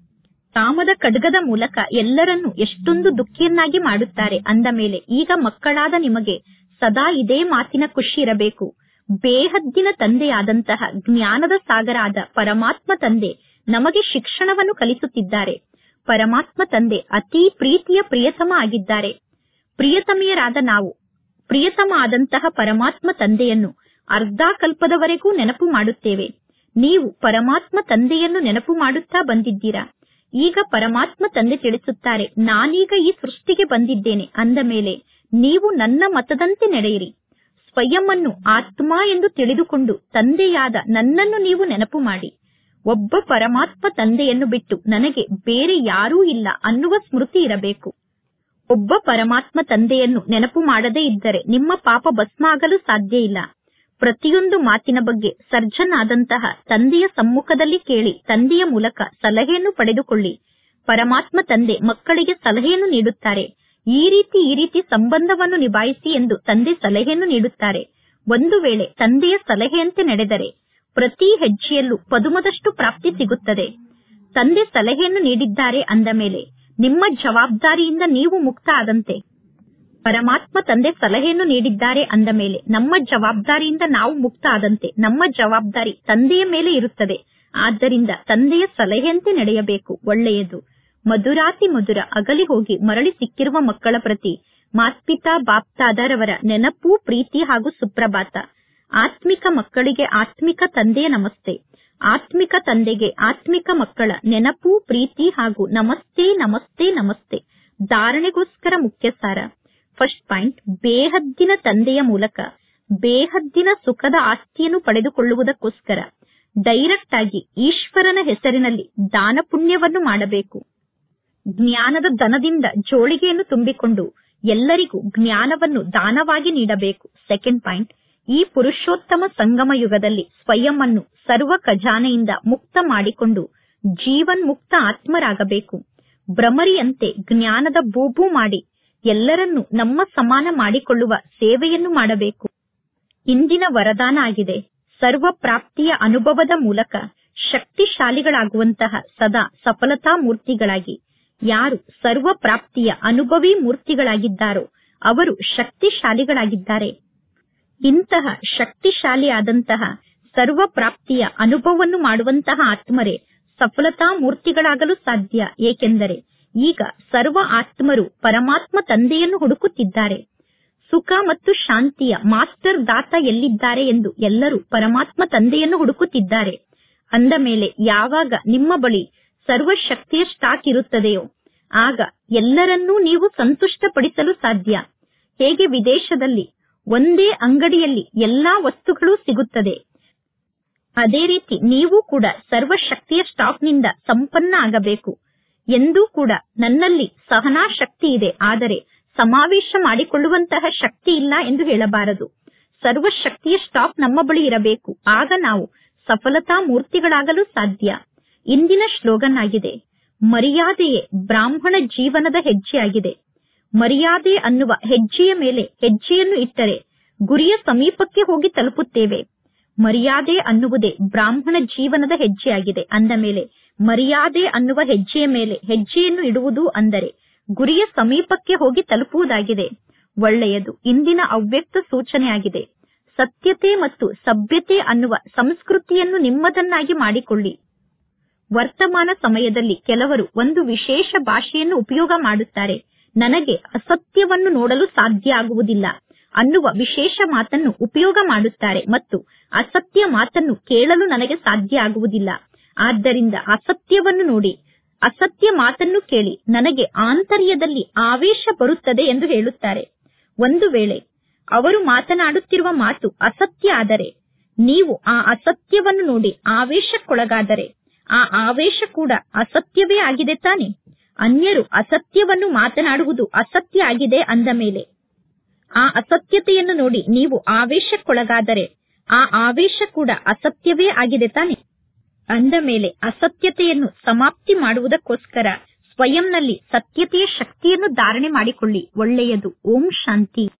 ಕಾಮದ ಖಡ್ಗದ ಮೂಲಕ ಎಲ್ಲರನ್ನು ಎಷ್ಟೊಂದು ದುಃಖಿಯನ್ನಾಗಿ ಮಾಡುತ್ತಾರೆ ಅಂದ ಮೇಲೆ ಈಗ ಮಕ್ಕಳಾದ ನಿಮಗೆ ಸದಾ ಇದೇ ಮಾತಿನ ಖುಷಿ ಇರಬೇಕು ಬೇಹದ್ದಿನ ತಂದೆಯಾದಂತಹ ಜ್ಞಾನದ ಸಾಗರ ಆದ ಪರಮಾತ್ಮ ತಂದೆ ನಮಗೆ ಶಿಕ್ಷಣವನ್ನು ಕಲಿಸುತ್ತಿದ್ದಾರೆ ಪರಮಾತ್ಮ ತಂದೆ ಅತಿ ಪ್ರೀತಿಯ ಪ್ರಿಯತಮ ಆಗಿದ್ದಾರೆ ಪ್ರಿಯತಮೆಯರಾದ ನಾವು ಪ್ರಿಯತಮ ಆದಂತಹ ಪರಮಾತ್ಮ ತಂದೆಯನ್ನು ಅರ್ಧ ಕಲ್ಪದವರೆಗೂ ನೆನಪು ಮಾಡುತ್ತೇವೆ ನೀವು ಪರಮಾತ್ಮ ತಂದೆಯನ್ನು ನೆನಪು ಮಾಡುತ್ತಾ ಬಂದಿದ್ದೀರಾ ಈಗ ಪರಮಾತ್ಮ ತಂದೆ ತಿಳಿಸುತ್ತಾರೆ ನಾನೀಗ ಈ ಸೃಷ್ಟಿಗೆ ಬಂದಿದ್ದೇನೆ ಅಂದ ಮೇಲೆ ನೀವು ನನ್ನ ಮತದಂತೆ ನಡೆಯಿರಿ ಸ್ವಯಂ ಅನ್ನು ಆತ್ಮ ಎಂದು ತಿಳಿದುಕೊಂಡು ತಂದೆಯಾದ ನನ್ನನ್ನು ನೀವು ನೆನಪು ಮಾಡಿ ಒಬ್ಬ ಪರಮಾತ್ಮ ತಂದೆಯನ್ನು ಬಿಟ್ಟು ನನಗೆ ಬೇರೆ ಯಾರೂ ಇಲ್ಲ ಅನ್ನುವ ಸ್ಮೃತಿ ಇರಬೇಕು ಒಬ್ಬ ಪರಮಾತ್ಮ ತಂದೆಯನ್ನು ನೆನಪು ಮಾಡದೇ ಇದ್ದರೆ ನಿಮ್ಮ ಪಾಪ ಭಸ್ಮ ಆಗಲು ಸಾಧ್ಯ ಇಲ್ಲ ಪ್ರತಿಯೊಂದು ಮಾತಿನ ಬಗ್ಗೆ ಸರ್ಜನ್ ಆದಂತಹ ತಂದೆಯ ಸಮ್ಮುಖದಲ್ಲಿ ಕೇಳಿ ತಂದೆಯ ಮೂಲಕ ಸಲಹೆಯನ್ನು ಪಡೆದುಕೊಳ್ಳಿ ಪರಮಾತ್ಮ ತಂದೆ ಮಕ್ಕಳಿಗೆ ಸಲಹೆಯನ್ನು ನೀಡುತ್ತಾರೆ ಈ ರೀತಿ ಈ ರೀತಿ ಸಂಬಂಧವನ್ನು ನಿಭಾಯಿಸಿ ಎಂದು ತಂದೆ ಸಲಹೆಯನ್ನು ನೀಡುತ್ತಾರೆ ಒಂದು ವೇಳೆ ತಂದೆಯ ಸಲಹೆಯಂತೆ ನಡೆದರೆ ಪ್ರತಿ ಹೆಜ್ಜೆಯಲ್ಲೂ ಪದುಮದಷ್ಟು ಪ್ರಾಪ್ತಿ ಸಿಗುತ್ತದೆ ತಂದೆ ಸಲಹೆಯನ್ನು ನೀಡಿದ್ದಾರೆ ಅಂದ ಮೇಲೆ ನಿಮ್ಮ ಜವಾಬ್ದಾರಿಯಿಂದ ನೀವು ಮುಕ್ತ ಆದಂತೆ ಪರಮಾತ್ಮ ತಂದೆ ಸಲಹೆಯನ್ನು ನೀಡಿದ್ದಾರೆ ಅಂದ ಮೇಲೆ ನಮ್ಮ ಜವಾಬ್ದಾರಿಯಿಂದ ನಾವು ಮುಕ್ತ ಆದಂತೆ ನಮ್ಮ ಜವಾಬ್ದಾರಿ ತಂದೆಯ ಮೇಲೆ ಇರುತ್ತದೆ ಆದ್ದರಿಂದ ತಂದೆಯ ಸಲಹೆಯಂತೆ ನಡೆಯಬೇಕು ಒಳ್ಳೆಯದು ಮಧುರಾತಿ ಮಧುರ ಅಗಲಿ ಹೋಗಿ ಮರಳಿ ಸಿಕ್ಕಿರುವ ಮಕ್ಕಳ ಪ್ರತಿ ಮಾತ್ಪಿತಾ ಬಾಪ್ತಾದರವರ ನೆನಪು ಪ್ರೀತಿ ಹಾಗೂ ಸುಪ್ರಭಾತ ಆತ್ಮಿಕ ಮಕ್ಕಳಿಗೆ ಆತ್ಮಿಕ ತಂದೆಯ ನಮಸ್ತೆ ಆತ್ಮಿಕ ತಂದೆಗೆ ಆತ್ಮಿಕ ಮಕ್ಕಳ ನೆನಪು ಪ್ರೀತಿ ಹಾಗೂ ನಮಸ್ತೆ ನಮಸ್ತೆ ನಮಸ್ತೆ ಧಾರಣೆಗೋಸ್ಕರ ಮುಖ್ಯ ಸಾರ ಫಸ್ಟ್ ಪಾಯಿಂಟ್ ಬೇಹದ್ದಿನ ತಂದೆಯ ಮೂಲಕ ಬೇಹದ್ದಿನ ಸುಖದ ಆಸ್ತಿಯನ್ನು ಪಡೆದುಕೊಳ್ಳುವುದಕ್ಕೋಸ್ಕರ ಡೈರೆಕ್ಟ್ ಆಗಿ ಈಶ್ವರನ ಹೆಸರಿನಲ್ಲಿ ದಾನ ಪುಣ್ಯವನ್ನು ಮಾಡಬೇಕು ಜ್ಞಾನದ ದನದಿಂದ ಜೋಳಿಗೆಯನ್ನು ತುಂಬಿಕೊಂಡು ಎಲ್ಲರಿಗೂ ಜ್ಞಾನವನ್ನು ದಾನವಾಗಿ ನೀಡಬೇಕು ಸೆಕೆಂಡ್ ಪಾಯಿಂಟ್ ಈ ಪುರುಷೋತ್ತಮ ಸಂಗಮ ಯುಗದಲ್ಲಿ ಸ್ವಯಂ ಅನ್ನು ಸರ್ವ ಖಜಾನೆಯಿಂದ ಮುಕ್ತ ಮಾಡಿಕೊಂಡು ಜೀವನ್ ಮುಕ್ತ ಆತ್ಮರಾಗಬೇಕು ಭ್ರಮರಿಯಂತೆ ಜ್ಞಾನದ ಬೂಬು ಮಾಡಿ ಎಲ್ಲರನ್ನೂ ನಮ್ಮ ಸಮಾನ ಮಾಡಿಕೊಳ್ಳುವ ಸೇವೆಯನ್ನು ಮಾಡಬೇಕು ಇಂದಿನ ವರದಾನ ಆಗಿದೆ ಸರ್ವ ಪ್ರಾಪ್ತಿಯ ಅನುಭವದ ಮೂಲಕ ಶಕ್ತಿಶಾಲಿಗಳಾಗುವಂತಹ ಸದಾ ಸಫಲತಾ ಮೂರ್ತಿಗಳಾಗಿ ಯಾರು ಸರ್ವ ಪ್ರಾಪ್ತಿಯ ಅನುಭವಿ ಮೂರ್ತಿಗಳಾಗಿದ್ದಾರೋ ಅವರು ಶಕ್ತಿಶಾಲಿಗಳಾಗಿದ್ದಾರೆ ಇಂತಹ ಶಕ್ತಿಶಾಲಿಯಾದಂತಹ ಸರ್ವ ಪ್ರಾಪ್ತಿಯ ಅನುಭವವನ್ನು ಮಾಡುವಂತಹ ಆತ್ಮರೇ ಸಫಲತಾ ಮೂರ್ತಿಗಳಾಗಲು ಸಾಧ್ಯ ಏಕೆಂದರೆ ಈಗ ಸರ್ವ ಆತ್ಮರು ಪರಮಾತ್ಮ ತಂದೆಯನ್ನು ಹುಡುಕುತ್ತಿದ್ದಾರೆ ಸುಖ ಮತ್ತು ಶಾಂತಿಯ ಮಾಸ್ಟರ್ ದಾತ ಎಲ್ಲಿದ್ದಾರೆ ಎಂದು ಎಲ್ಲರೂ ಪರಮಾತ್ಮ ತಂದೆಯನ್ನು ಹುಡುಕುತ್ತಿದ್ದಾರೆ ಅಂದ ಮೇಲೆ ಯಾವಾಗ ನಿಮ್ಮ ಬಳಿ ಸರ್ವಶಕ್ತಿಯ ಸ್ಟಾಕ್ ಇರುತ್ತದೆಯೋ ಆಗ ಎಲ್ಲರನ್ನೂ ನೀವು ಸಂತುಷ್ಟಪಡಿಸಲು ಸಾಧ್ಯ ಹೇಗೆ ವಿದೇಶದಲ್ಲಿ ಒಂದೇ ಅಂಗಡಿಯಲ್ಲಿ ಎಲ್ಲಾ ವಸ್ತುಗಳು ಸಿಗುತ್ತದೆ ಅದೇ ರೀತಿ ನೀವು ಕೂಡ ಸರ್ವಶಕ್ತಿಯ ಸ್ಟಾಕ್ನಿಂದ ಸಂಪನ್ನ ಆಗಬೇಕು ಎಂದೂ ಕೂಡ ನನ್ನಲ್ಲಿ ಸಹನಾ ಶಕ್ತಿ ಇದೆ ಆದರೆ ಸಮಾವೇಶ ಮಾಡಿಕೊಳ್ಳುವಂತಹ ಶಕ್ತಿ ಇಲ್ಲ ಎಂದು ಹೇಳಬಾರದು ಸರ್ವಶಕ್ತಿಯ ಸ್ಟಾಕ್ ನಮ್ಮ ಬಳಿ ಇರಬೇಕು ಆಗ ನಾವು ಸಫಲತಾ ಮೂರ್ತಿಗಳಾಗಲು ಸಾಧ್ಯ ಇಂದಿನ ಶ್ಲೋಗನ್ ಆಗಿದೆ ಮರ್ಯಾದೆಯೇ ಬ್ರಾಹ್ಮಣ ಜೀವನದ ಹೆಜ್ಜೆಯಾಗಿದೆ ಮರ್ಯಾದೆ ಅನ್ನುವ ಹೆಜ್ಜೆಯ ಮೇಲೆ ಹೆಜ್ಜೆಯನ್ನು ಇಟ್ಟರೆ ಗುರಿಯ ಸಮೀಪಕ್ಕೆ ಹೋಗಿ ತಲುಪುತ್ತೇವೆ ಮರ್ಯಾದೆ ಅನ್ನುವುದೇ ಬ್ರಾಹ್ಮಣ ಜೀವನದ ಹೆಜ್ಜೆಯಾಗಿದೆ ಅಂದ ಮೇಲೆ ಮರ್ಯಾದೆ ಅನ್ನುವ ಹೆಜ್ಜೆಯ ಮೇಲೆ ಹೆಜ್ಜೆಯನ್ನು ಇಡುವುದು ಅಂದರೆ ಗುರಿಯ ಸಮೀಪಕ್ಕೆ ಹೋಗಿ ತಲುಪುವುದಾಗಿದೆ ಒಳ್ಳೆಯದು ಇಂದಿನ ಅವ್ಯಕ್ತ ಸೂಚನೆಯಾಗಿದೆ ಸತ್ಯತೆ ಮತ್ತು ಸಭ್ಯತೆ ಅನ್ನುವ ಸಂಸ್ಕೃತಿಯನ್ನು ನಿಮ್ಮದನ್ನಾಗಿ ಮಾಡಿಕೊಳ್ಳಿ ವರ್ತಮಾನ ಸಮಯದಲ್ಲಿ ಕೆಲವರು ಒಂದು ವಿಶೇಷ ಭಾಷೆಯನ್ನು ಉಪಯೋಗ ಮಾಡುತ್ತಾರೆ ನನಗೆ ಅಸತ್ಯವನ್ನು ನೋಡಲು ಸಾಧ್ಯ ಆಗುವುದಿಲ್ಲ ಅನ್ನುವ ವಿಶೇಷ ಮಾತನ್ನು ಉಪಯೋಗ ಮಾಡುತ್ತಾರೆ ಮತ್ತು ಅಸತ್ಯ ಮಾತನ್ನು ಕೇಳಲು ನನಗೆ ಸಾಧ್ಯ ಆಗುವುದಿಲ್ಲ ಆದ್ದರಿಂದ ಅಸತ್ಯವನ್ನು ನೋಡಿ ಅಸತ್ಯ ಮಾತನ್ನು ಕೇಳಿ ನನಗೆ ಆಂತರ್ಯದಲ್ಲಿ ಆವೇಶ ಬರುತ್ತದೆ ಎಂದು ಹೇಳುತ್ತಾರೆ ಒಂದು ವೇಳೆ ಅವರು ಮಾತನಾಡುತ್ತಿರುವ ಮಾತು ಅಸತ್ಯ ಆದರೆ ನೀವು ಆ ಅಸತ್ಯವನ್ನು ನೋಡಿ ಆವೇಶಕ್ಕೊಳಗಾದರೆ ಆ ಆವೇಶ ಕೂಡ ಅಸತ್ಯವೇ ಆಗಿದೆ ತಾನೆ ಅನ್ಯರು ಅಸತ್ಯವನ್ನು ಮಾತನಾಡುವುದು ಅಸತ್ಯ ಆಗಿದೆ ಅಂದ ಮೇಲೆ ಆ ಅಸತ್ಯತೆಯನ್ನು ನೋಡಿ ನೀವು ಆವೇಶಕ್ಕೊಳಗಾದರೆ ಆ ಆವೇಶ ಕೂಡ ಅಸತ್ಯವೇ ಆಗಿದೆ ತಾನೆ ಅಂದ ಮೇಲೆ ಅಸತ್ಯತೆಯನ್ನು ಸಮಾಪ್ತಿ ಮಾಡುವುದಕ್ಕೋಸ್ಕರ ಸ್ವಯಂನಲ್ಲಿ ಸತ್ಯತೆಯ ಶಕ್ತಿಯನ್ನು ಧಾರಣೆ ಮಾಡಿಕೊಳ್ಳಿ ಒಳ್ಳೆಯದು ಓಂ ಶಾಂತಿ